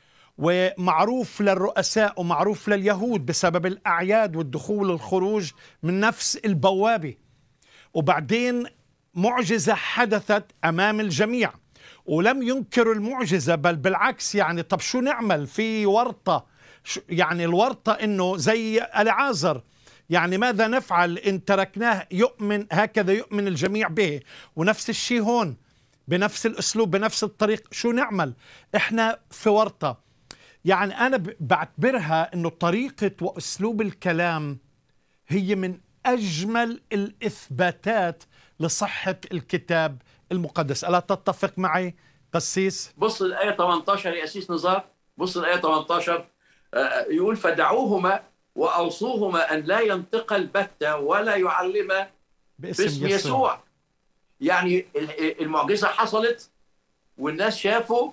ومعروف للرؤساء ومعروف لليهود بسبب الأعياد والدخول والخروج من نفس البوابة وبعدين معجزة حدثت أمام الجميع ولم ينكروا المعجزة بل بالعكس يعني طب شو نعمل في ورطة يعني الورطة إنه زي العازر يعني ماذا نفعل إن تركناه يؤمن هكذا يؤمن الجميع به ونفس الشيء هون بنفس الأسلوب بنفس الطريق شو نعمل إحنا في ورطة يعني أنا بعتبرها أنه طريقة وأسلوب الكلام هي من أجمل الإثباتات لصحة الكتاب المقدس ألا تتفق معي قسيس؟ بص الآية 18 يا أسيس نزار بص الآية 18 آه، يقول فدعوهما واوصوهما ان لا ينطق البتة ولا يعلم باسم, باسم يسوع. يسوع يعني المعجزه حصلت والناس شافوا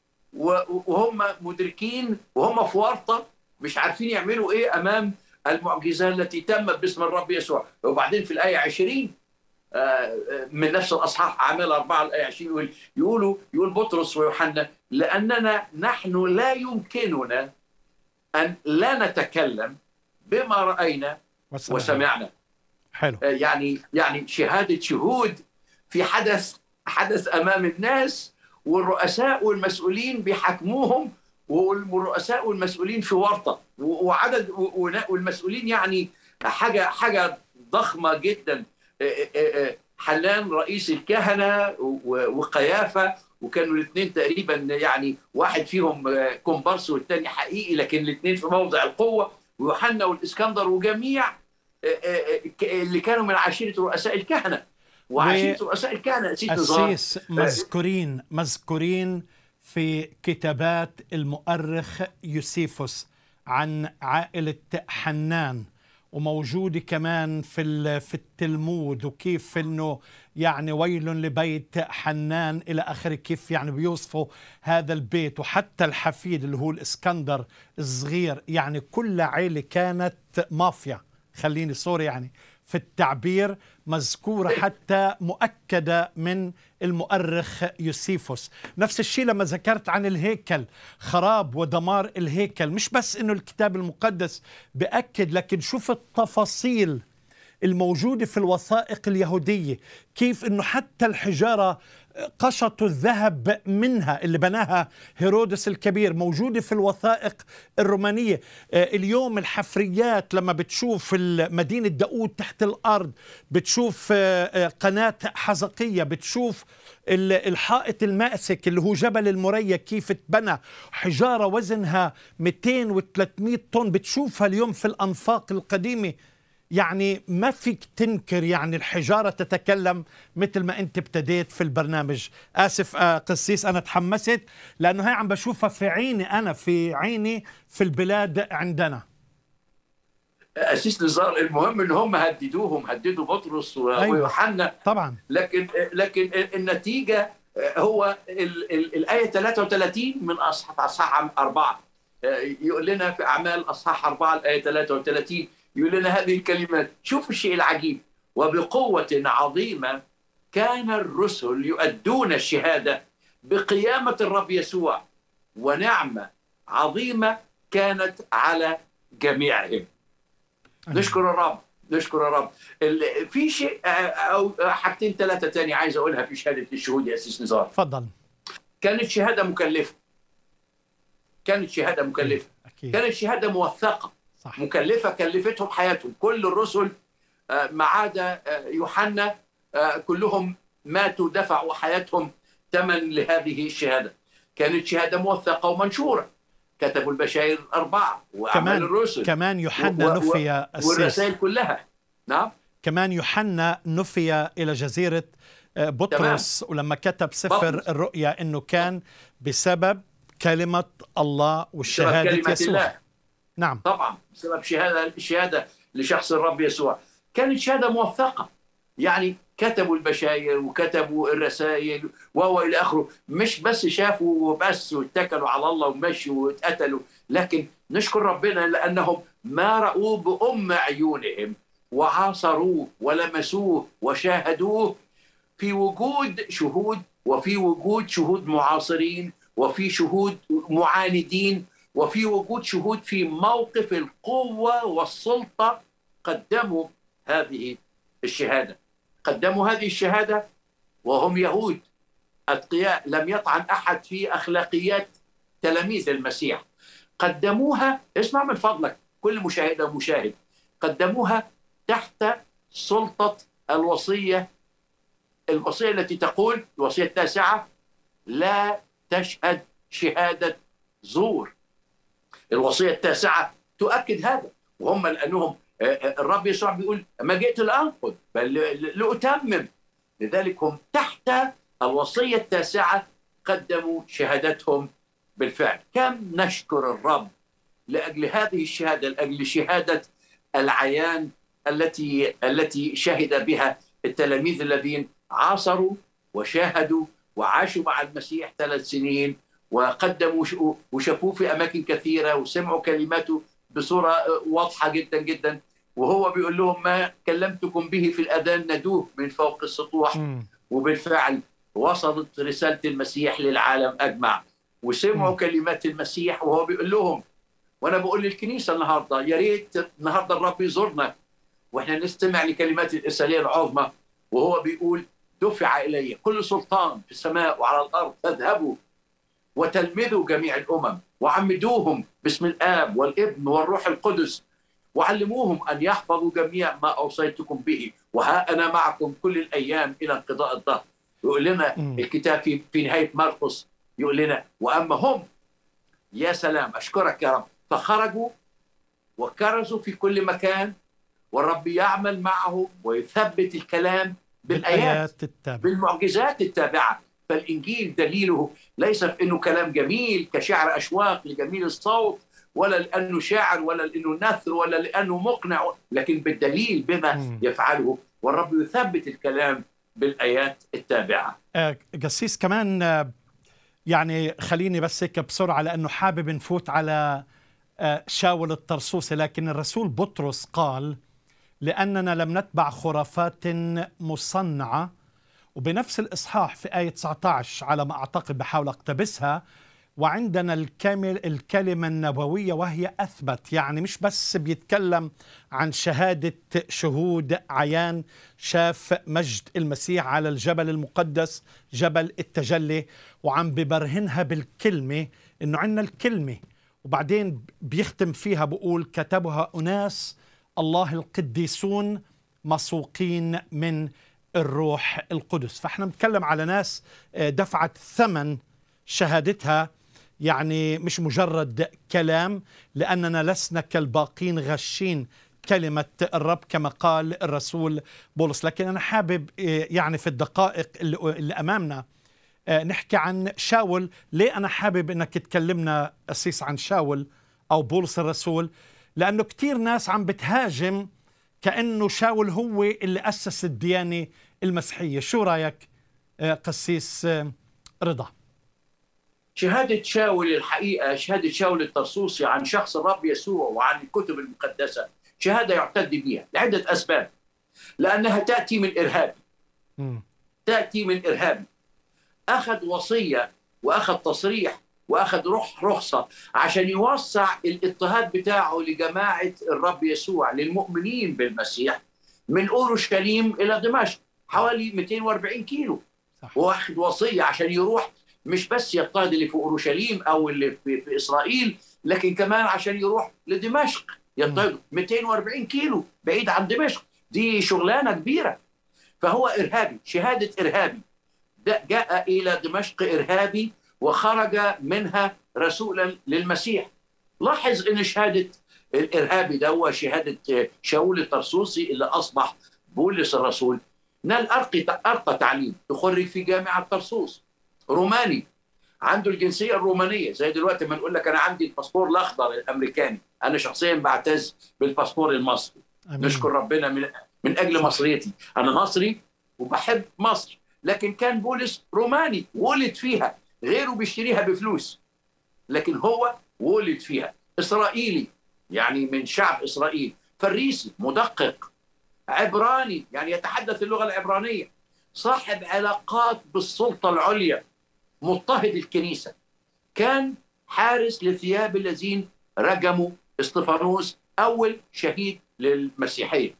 وهم مدركين وهم في ورطه مش عارفين يعملوا ايه امام المعجزه التي تمت باسم الرب يسوع وبعدين في الايه 20 من نفس الاصحاح اعمال 4 الايه 20 يقول يقولوا يقول بطرس ويوحنا لاننا نحن لا يمكننا ان لا نتكلم بما راينا وسمعنا, وسمعنا. حلو يعني يعني شهاده شهود في حدث حدث امام الناس والرؤساء والمسؤولين بيحاكموهم والرؤساء والمسؤولين في ورطه وعدد والمسؤولين يعني حاجه حاجه ضخمه جدا حلان رئيس الكهنه وقيافه وكانوا الاثنين تقريبا يعني واحد فيهم كومبارس والثاني حقيقي لكن الاثنين في موضع القوه ويوحنا والاسكندر وجميع اللي كانوا من عشيره رؤساء الكهنه وعشيره رؤساء الكهنه أسيس مذكورين مذكورين في كتابات المؤرخ يوسيفوس عن عائله حنان وموجوده كمان في في التلمود وكيف انه يعني ويل لبيت حنان الى اخره كيف يعني بيوصفوا هذا البيت وحتى الحفيد اللي هو الاسكندر الصغير يعني كل عيله كانت مافيا خليني سوري يعني في التعبير مذكورة حتى مؤكدة من المؤرخ يوسيفوس نفس الشيء لما ذكرت عن الهيكل خراب ودمار الهيكل مش بس انه الكتاب المقدس بأكد لكن شوف التفاصيل الموجودة في الوثائق اليهودية كيف انه حتى الحجارة قشطوا الذهب منها اللي بناها هيرودس الكبير موجودة في الوثائق الرومانية اليوم الحفريات لما بتشوف مدينة داود تحت الأرض بتشوف قناة حزقية بتشوف الحائط المأسك اللي هو جبل المريا كيف اتبنى حجارة وزنها 200 و 300 طن بتشوفها اليوم في الأنفاق القديمة يعني ما فيك تنكر يعني الحجارة تتكلم مثل ما أنت ابتديت في البرنامج آسف قسيس أنا تحمست لأنه هي عم بشوفها في عيني أنا في عيني في البلاد عندنا أسيس نزار المهم ان هم هددوهم هددوا بطرس ويوحنا أيوة. طبعا لكن لكن النتيجه هو ال ال الايه 33 من اصحاح اصحاح اربعه يقول لنا في اعمال اصحاح اربعه الايه 33 يقول لنا هذه الكلمات شوف الشيء العجيب وبقوة عظيمة كان الرسل يؤدون الشهادة بقيامة الرب يسوع ونعمة عظيمة كانت على جميعهم نشكر الرب نشكر الرب في شيء او حاجتين ثلاثه تاني عايز اقولها في شهاده الشهود يا اسيس نزار تفضل كانت شهاده مكلفه كانت شهاده مكلفه أكيد. كانت شهاده موثقه صح. مكلفه كلفتهم حياتهم كل الرسل ما عدا يوحنا كلهم ماتوا دفعوا حياتهم ثمن لهذه الشهاده كانت شهاده موثقه ومنشوره كتبوا البشائر الاربعه واعمال الرسل كمان يوحنا و... نفي و... والرسائل كلها نعم كمان يوحنا نفي الى جزيره بطرس تمام. ولما كتب سفر بطرس. الرؤيا انه كان بسبب كلمه الله والشهاده كلمة يسوع الله. نعم طبعا بسبب شهاده شهاده لشخص الرب يسوع كانت شهاده موثقه يعني كتبوا البشاير وكتبوا الرسائل وهو الى اخره مش بس شافوا وبس واتكلوا على الله ومشوا واتقتلوا لكن نشكر ربنا لانهم ما راوه بام عيونهم وعاصروه ولمسوه وشاهدوه في وجود شهود وفي وجود شهود معاصرين وفي شهود معاندين وفي وجود شهود في موقف القوة والسلطة قدموا هذه الشهادة قدموا هذه الشهادة وهم يهود أتقياء لم يطعن أحد في أخلاقيات تلاميذ المسيح قدموها اسمع من فضلك كل مشاهدة ومشاهد قدموها تحت سلطة الوصية الوصية التي تقول الوصية التاسعة لا تشهد شهادة زور الوصيه التاسعه تؤكد هذا وهم لانهم الرب يسوع بيقول ما جئت لانقذ بل لاتمم لذلك هم تحت الوصيه التاسعه قدموا شهادتهم بالفعل كم نشكر الرب لاجل هذه الشهاده لاجل شهاده العيان التي التي شهد بها التلاميذ الذين عاصروا وشاهدوا وعاشوا مع المسيح ثلاث سنين وقدموا وشافوه في اماكن كثيره وسمعوا كلماته بصوره واضحه جدا جدا وهو بيقول لهم ما كلمتكم به في الأذان ندوه من فوق السطوح مم. وبالفعل وصلت رسالة المسيح للعالم أجمع وسمعوا مم. كلمات المسيح وهو بيقول لهم وأنا بقول للكنيسة النهاردة يا ريت النهاردة الرب يزورنا وإحنا نستمع لكلمات الإرسالية العظمى وهو بيقول دفع إلي كل سلطان في السماء وعلى الأرض فاذهبوا وتلمذوا جميع الأمم وعمدوهم باسم الآب والابن والروح القدس وعلموهم أن يحفظوا جميع ما أوصيتكم به وها أنا معكم كل الأيام إلى انقضاء الدهر يقول لنا مم. الكتاب في, في نهاية مرقس يقول لنا وأما هم يا سلام أشكرك يا رب فخرجوا وكرزوا في كل مكان والرب يعمل معهم ويثبت الكلام بالآيات بالآيات التابعة بالمعجزات التابعة فالإنجيل دليله ليس في أنه كلام جميل كشعر أشواق لجميل الصوت ولا لأنه شاعر ولا لأنه نثر ولا لأنه مقنع لكن بالدليل بما مم. يفعله والرب يثبت الكلام بالآيات التابعة آه، قسيس كمان آه، يعني خليني بس هيك بسرعة لأنه حابب نفوت على آه، شاول الطرسوسي لكن الرسول بطرس قال لأننا لم نتبع خرافات مصنعة وبنفس الإصحاح في آية 19 على ما أعتقد بحاول أقتبسها وعندنا الكامل الكلمة النبوية وهي أثبت يعني مش بس بيتكلم عن شهادة شهود عيان شاف مجد المسيح على الجبل المقدس جبل التجلي وعم ببرهنها بالكلمة إنه عندنا الكلمة وبعدين بيختم فيها بقول كتبها أناس الله القديسون مسوقين من الروح القدس فاحنا بنتكلم على ناس آه، دفعت ثمن شهادتها يعني مش مجرد كلام لأننا لسنا كالباقين غشين كلمة الرب كما قال الرسول بولس لكن أنا حابب آه، يعني في الدقائق اللي, اللي أمامنا آه، نحكي عن شاول ليه أنا حابب أنك تكلمنا أسيس عن شاول أو بولس الرسول لأنه كتير ناس عم بتهاجم كأنه شاول هو اللي أسس الديانة المسيحية شو رأيك آه، قسيس آه، رضا شهادة شاول الحقيقة شهادة شاول الطرسوسي عن شخص الرب يسوع وعن الكتب المقدسة شهادة يعتد بها لعدة أسباب لأنها تأتي من إرهابي مم. تأتي من إرهابي أخذ وصية وأخذ تصريح وأخذ روح رخصة عشان يوسع الاضطهاد بتاعه لجماعة الرب يسوع للمؤمنين بالمسيح من أورشليم إلى دمشق حوالي 240 كيلو صح واخد وصيه عشان يروح مش بس يضطهد اللي في اورشليم او اللي في, في اسرائيل لكن كمان عشان يروح لدمشق يضطهد 240 كيلو بعيد عن دمشق دي شغلانه كبيره فهو ارهابي شهاده ارهابي ده جاء الى دمشق ارهابي وخرج منها رسولا للمسيح لاحظ ان شهاده الارهابي ده هو شهاده شاول الطرسوسي اللي اصبح بولس الرسول نال ارقى ارقى تعليم تخرج في جامعه طرسوس روماني عنده الجنسيه الرومانيه زي دلوقتي ما نقول لك انا عندي الباسبور الاخضر الامريكاني انا شخصيا بعتز بالباسبور المصري أمين. نشكر ربنا من من اجل مصريتي انا مصري وبحب مصر لكن كان بولس روماني ولد فيها غيره بيشتريها بفلوس لكن هو ولد فيها اسرائيلي يعني من شعب اسرائيل فريسي مدقق عبراني يعني يتحدث اللغه العبرانيه صاحب علاقات بالسلطه العليا مضطهد الكنيسه كان حارس لثياب الذين رجموا اسطفانوس اول شهيد للمسيحيه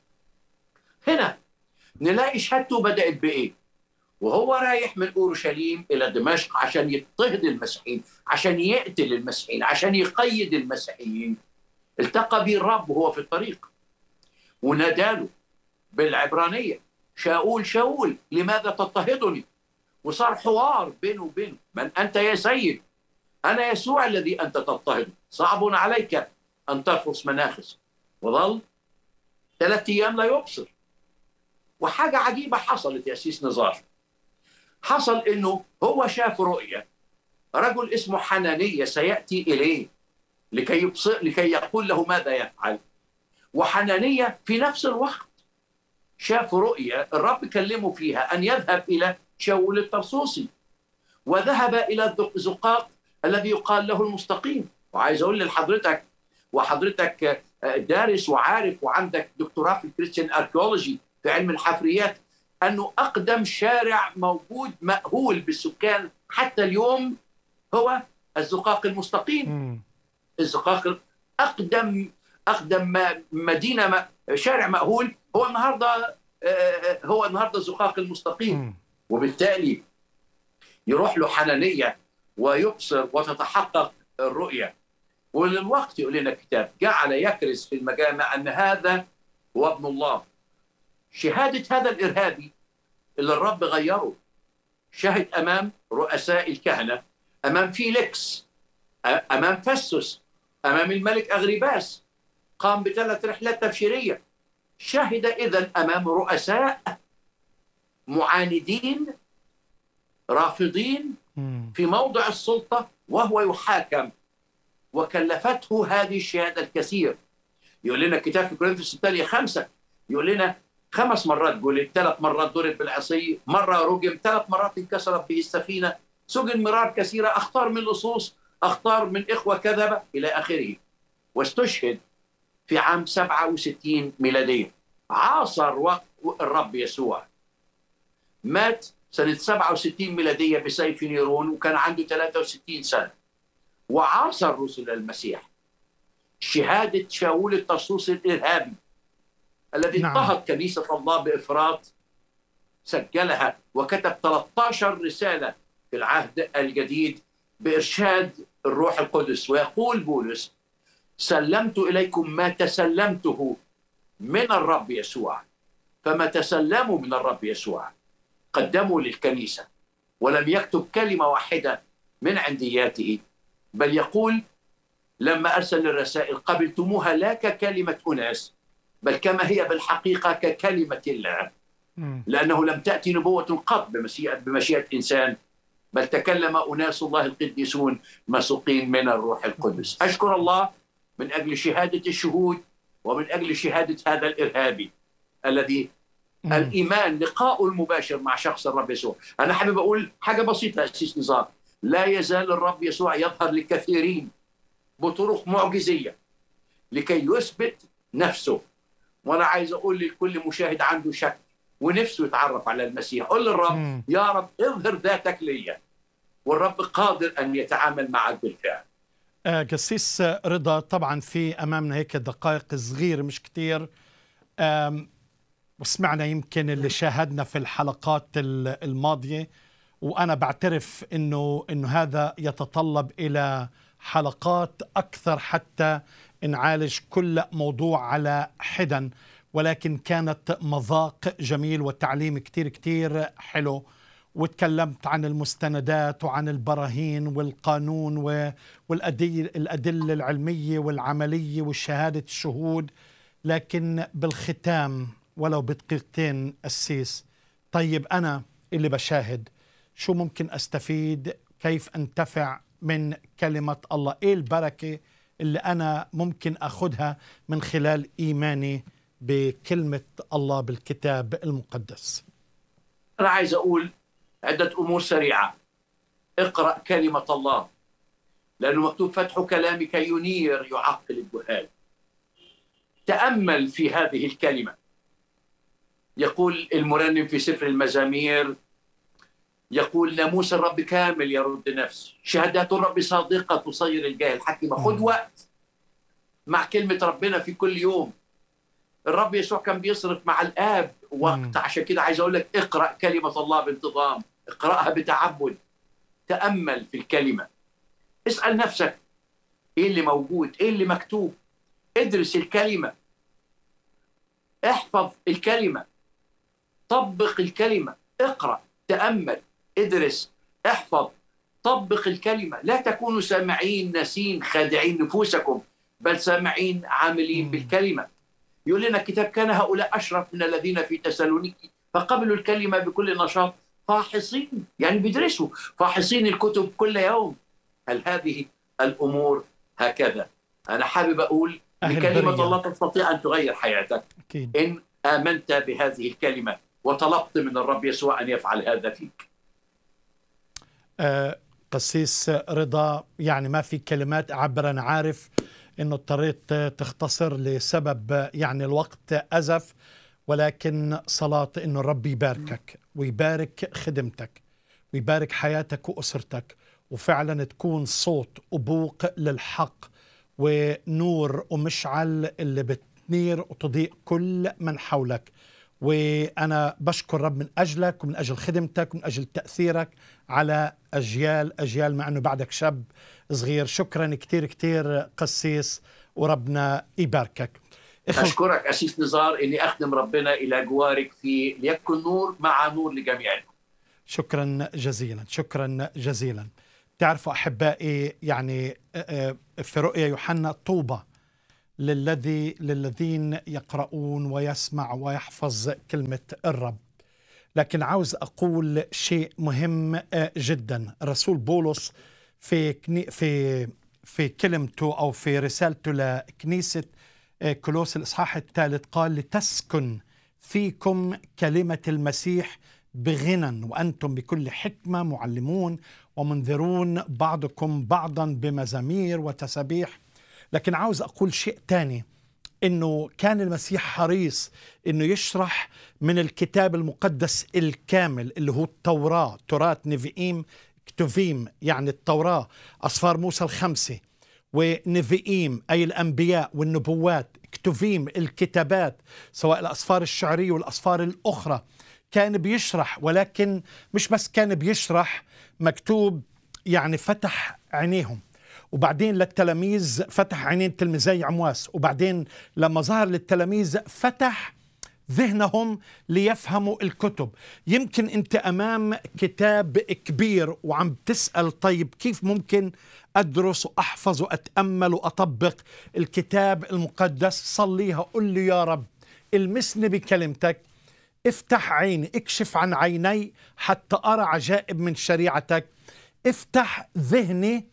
هنا نلاقي شهادته بدات بايه وهو رايح من اورشليم الى دمشق عشان يضطهد المسيحيين عشان يقتل المسيحيين عشان يقيد المسيحيين التقى به الرب وهو في الطريق وناداله بالعبرانيه شاول شاول لماذا تضطهدني وصار حوار بينه وبينه من انت يا سيد انا يسوع الذي انت تضطهد صعب عليك ان ترفض مناخس وظل ثلاثة ايام لا يبصر وحاجه عجيبه حصلت يا سيس نزار حصل انه هو شاف رؤيه رجل اسمه حنانيه سياتي اليه لكي يبصر لكي يقول له ماذا يفعل وحنانيه في نفس الوقت شاف رؤيا الرب كلمه فيها ان يذهب الى شاول الطرسوسي وذهب الى الزقاق الذي يقال له المستقيم وعايز اقول لحضرتك وحضرتك دارس وعارف وعندك دكتوراه في الكريستيان اركيولوجي في علم الحفريات انه اقدم شارع موجود مأهول بالسكان حتى اليوم هو الزقاق المستقيم الزقاق اقدم اقدم مدينه شارع مأهول هو النهارده هو النهارده الزقاق المستقيم وبالتالي يروح له حنانيه ويبصر وتتحقق الرؤيه وللوقت يقول لنا الكتاب جعل يكرز في المجامع ان هذا هو ابن الله شهاده هذا الارهابي اللي الرب غيره شهد امام رؤساء الكهنه امام فيليكس امام فسس امام الملك اغريباس قام بثلاث رحلات تبشيريه شهد اذا امام رؤساء معاندين رافضين في موضع السلطه وهو يحاكم وكلفته هذه الشهاده الكثير يقول لنا الكتاب في كورنثوس الثانيه خمسه يقول لنا خمس مرات جلد ثلاث مرات ضرب بالعصي مره رجم ثلاث مرات انكسرت به السفينه سجن مرار كثيره اختار من لصوص اختار من اخوه كذبه الى اخره واستشهد في عام 67 ميلاديه عاصر وقت الرب يسوع مات سنة 67 ميلادية بسيف نيرون وكان عنده 63 سنة وعاصر رسل المسيح شهادة شاول الطرسوس الإرهابي الذي نعم. اضطهد كنيسة الله بإفراط سجلها وكتب 13 رسالة في العهد الجديد بإرشاد الروح القدس ويقول بولس سلمت إليكم ما تسلمته من الرب يسوع فما تسلموا من الرب يسوع قدموا للكنيسة ولم يكتب كلمة واحدة من عندياته بل يقول لما أرسل الرسائل قبلتموها لا ككلمة أناس بل كما هي بالحقيقة ككلمة الله لأنه لم تأتي نبوة قط بمشيئة, بمشيئة إنسان بل تكلم أناس الله القديسون مسوقين من الروح القدس أشكر الله من أجل شهادة الشهود ومن أجل شهادة هذا الإرهابي الذي الإيمان لقاء المباشر مع شخص الرب يسوع أنا حابب أقول حاجة بسيطة أسيس نظام لا يزال الرب يسوع يظهر لكثيرين بطرق معجزية لكي يثبت نفسه وأنا عايز أقول لكل مشاهد عنده شك ونفسه يتعرف على المسيح قل للرب يا رب اظهر ذاتك لي والرب قادر أن يتعامل معك بالفعل آه قسيس رضا طبعا في أمامنا هيك دقائق صغير مش كتير وسمعنا يمكن اللي شاهدنا في الحلقات الماضية وأنا بعترف إنه إنه هذا يتطلب إلى حلقات أكثر حتى نعالج كل موضوع على حدا ولكن كانت مذاق جميل وتعليم كتير كتير حلو وتكلمت عن المستندات وعن البراهين والقانون والأدلة العلمية والعملية وشهادة الشهود لكن بالختام ولو بدقيقتين أسيس طيب أنا اللي بشاهد شو ممكن أستفيد كيف أنتفع من كلمة الله إيه البركة اللي أنا ممكن أخذها من خلال إيماني بكلمة الله بالكتاب المقدس أنا عايز أقول عدة أمور سريعة اقرأ كلمة الله لأنه مكتوب فتح كلامك ينير يعقل الجهال تأمل في هذه الكلمة يقول المرنم في سفر المزامير يقول ناموس الرب كامل يرد نفس شهادات الرب صادقة تصير الجاهل حكيمة خذ وقت مع كلمة ربنا في كل يوم الرب يسوع كان بيصرف مع الآب وقت عشان كده عايز أقول لك اقرأ كلمة الله بانتظام اقرأها بتعبد تأمل في الكلمة اسأل نفسك ايه اللي موجود ايه اللي مكتوب ادرس الكلمة احفظ الكلمة طبق الكلمة اقرأ تأمل ادرس احفظ طبق الكلمة لا تكونوا سامعين ناسين خادعين نفوسكم بل سامعين عاملين بالكلمة يقول لنا الكتاب كان هؤلاء أشرف من الذين في تسالونيكي فقبلوا الكلمة بكل نشاط فاحصين يعني بيدرسوا فاحصين الكتب كل يوم هل هذه الأمور هكذا أنا حابب أقول بكلمة الله تستطيع أن تغير حياتك أكيد. إن آمنت بهذه الكلمة وطلبت من الرب يسوع أن يفعل هذا فيك أه قسيس رضا يعني ما في كلمات أعبر أنا عارف انه اضطريت تختصر لسبب يعني الوقت ازف ولكن صلاة انه الرب يباركك ويبارك خدمتك ويبارك حياتك واسرتك وفعلا تكون صوت ابوق للحق ونور ومشعل اللي بتنير وتضيء كل من حولك وانا بشكر رب من اجلك ومن اجل خدمتك ومن اجل تاثيرك على اجيال اجيال مع انه بعدك شاب صغير شكرا كثير كثير قسيس وربنا يباركك اشكرك اسيس نزار اني اخدم ربنا الى جوارك في ليكن نور مع نور لجميعنا شكرا جزيلا شكرا جزيلا تعرفوا احبائي يعني في رؤيا يوحنا طوبى للذي للذين يقرؤون ويسمع ويحفظ كلمه الرب لكن عاوز اقول شيء مهم جدا الرسول بولس في في في كلمته او في رسالته لكنيسه كولوس الاصحاح الثالث قال لتسكن فيكم كلمه المسيح بغنى وانتم بكل حكمه معلمون ومنذرون بعضكم بعضا بمزامير وتسابيح لكن عاوز اقول شيء تاني انه كان المسيح حريص انه يشرح من الكتاب المقدس الكامل اللي هو التوراه تراث نيفيئيم كتوفيم يعني التوراه اصفار موسى الخمسه ونيفيئيم اي الانبياء والنبوات كتوفيم الكتابات سواء الاصفار الشعريه والاصفار الاخرى كان بيشرح ولكن مش بس كان بيشرح مكتوب يعني فتح عينيهم وبعدين للتلاميذ فتح عينين تلميذي عمواس وبعدين لما ظهر للتلاميذ فتح ذهنهم ليفهموا الكتب يمكن انت امام كتاب كبير وعم تسال طيب كيف ممكن ادرس واحفظ واتامل واطبق الكتاب المقدس صليها قل لي يا رب المسني بكلمتك افتح عيني اكشف عن عيني حتى ارى عجائب من شريعتك افتح ذهني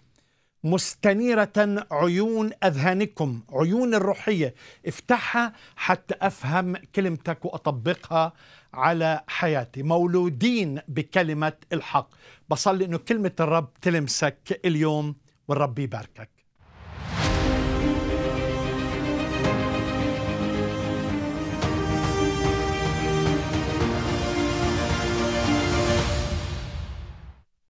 مستنيرة عيون أذهانكم عيون الروحية افتحها حتى أفهم كلمتك وأطبقها على حياتي مولودين بكلمة الحق بصلي أنه كلمة الرب تلمسك اليوم والرب يباركك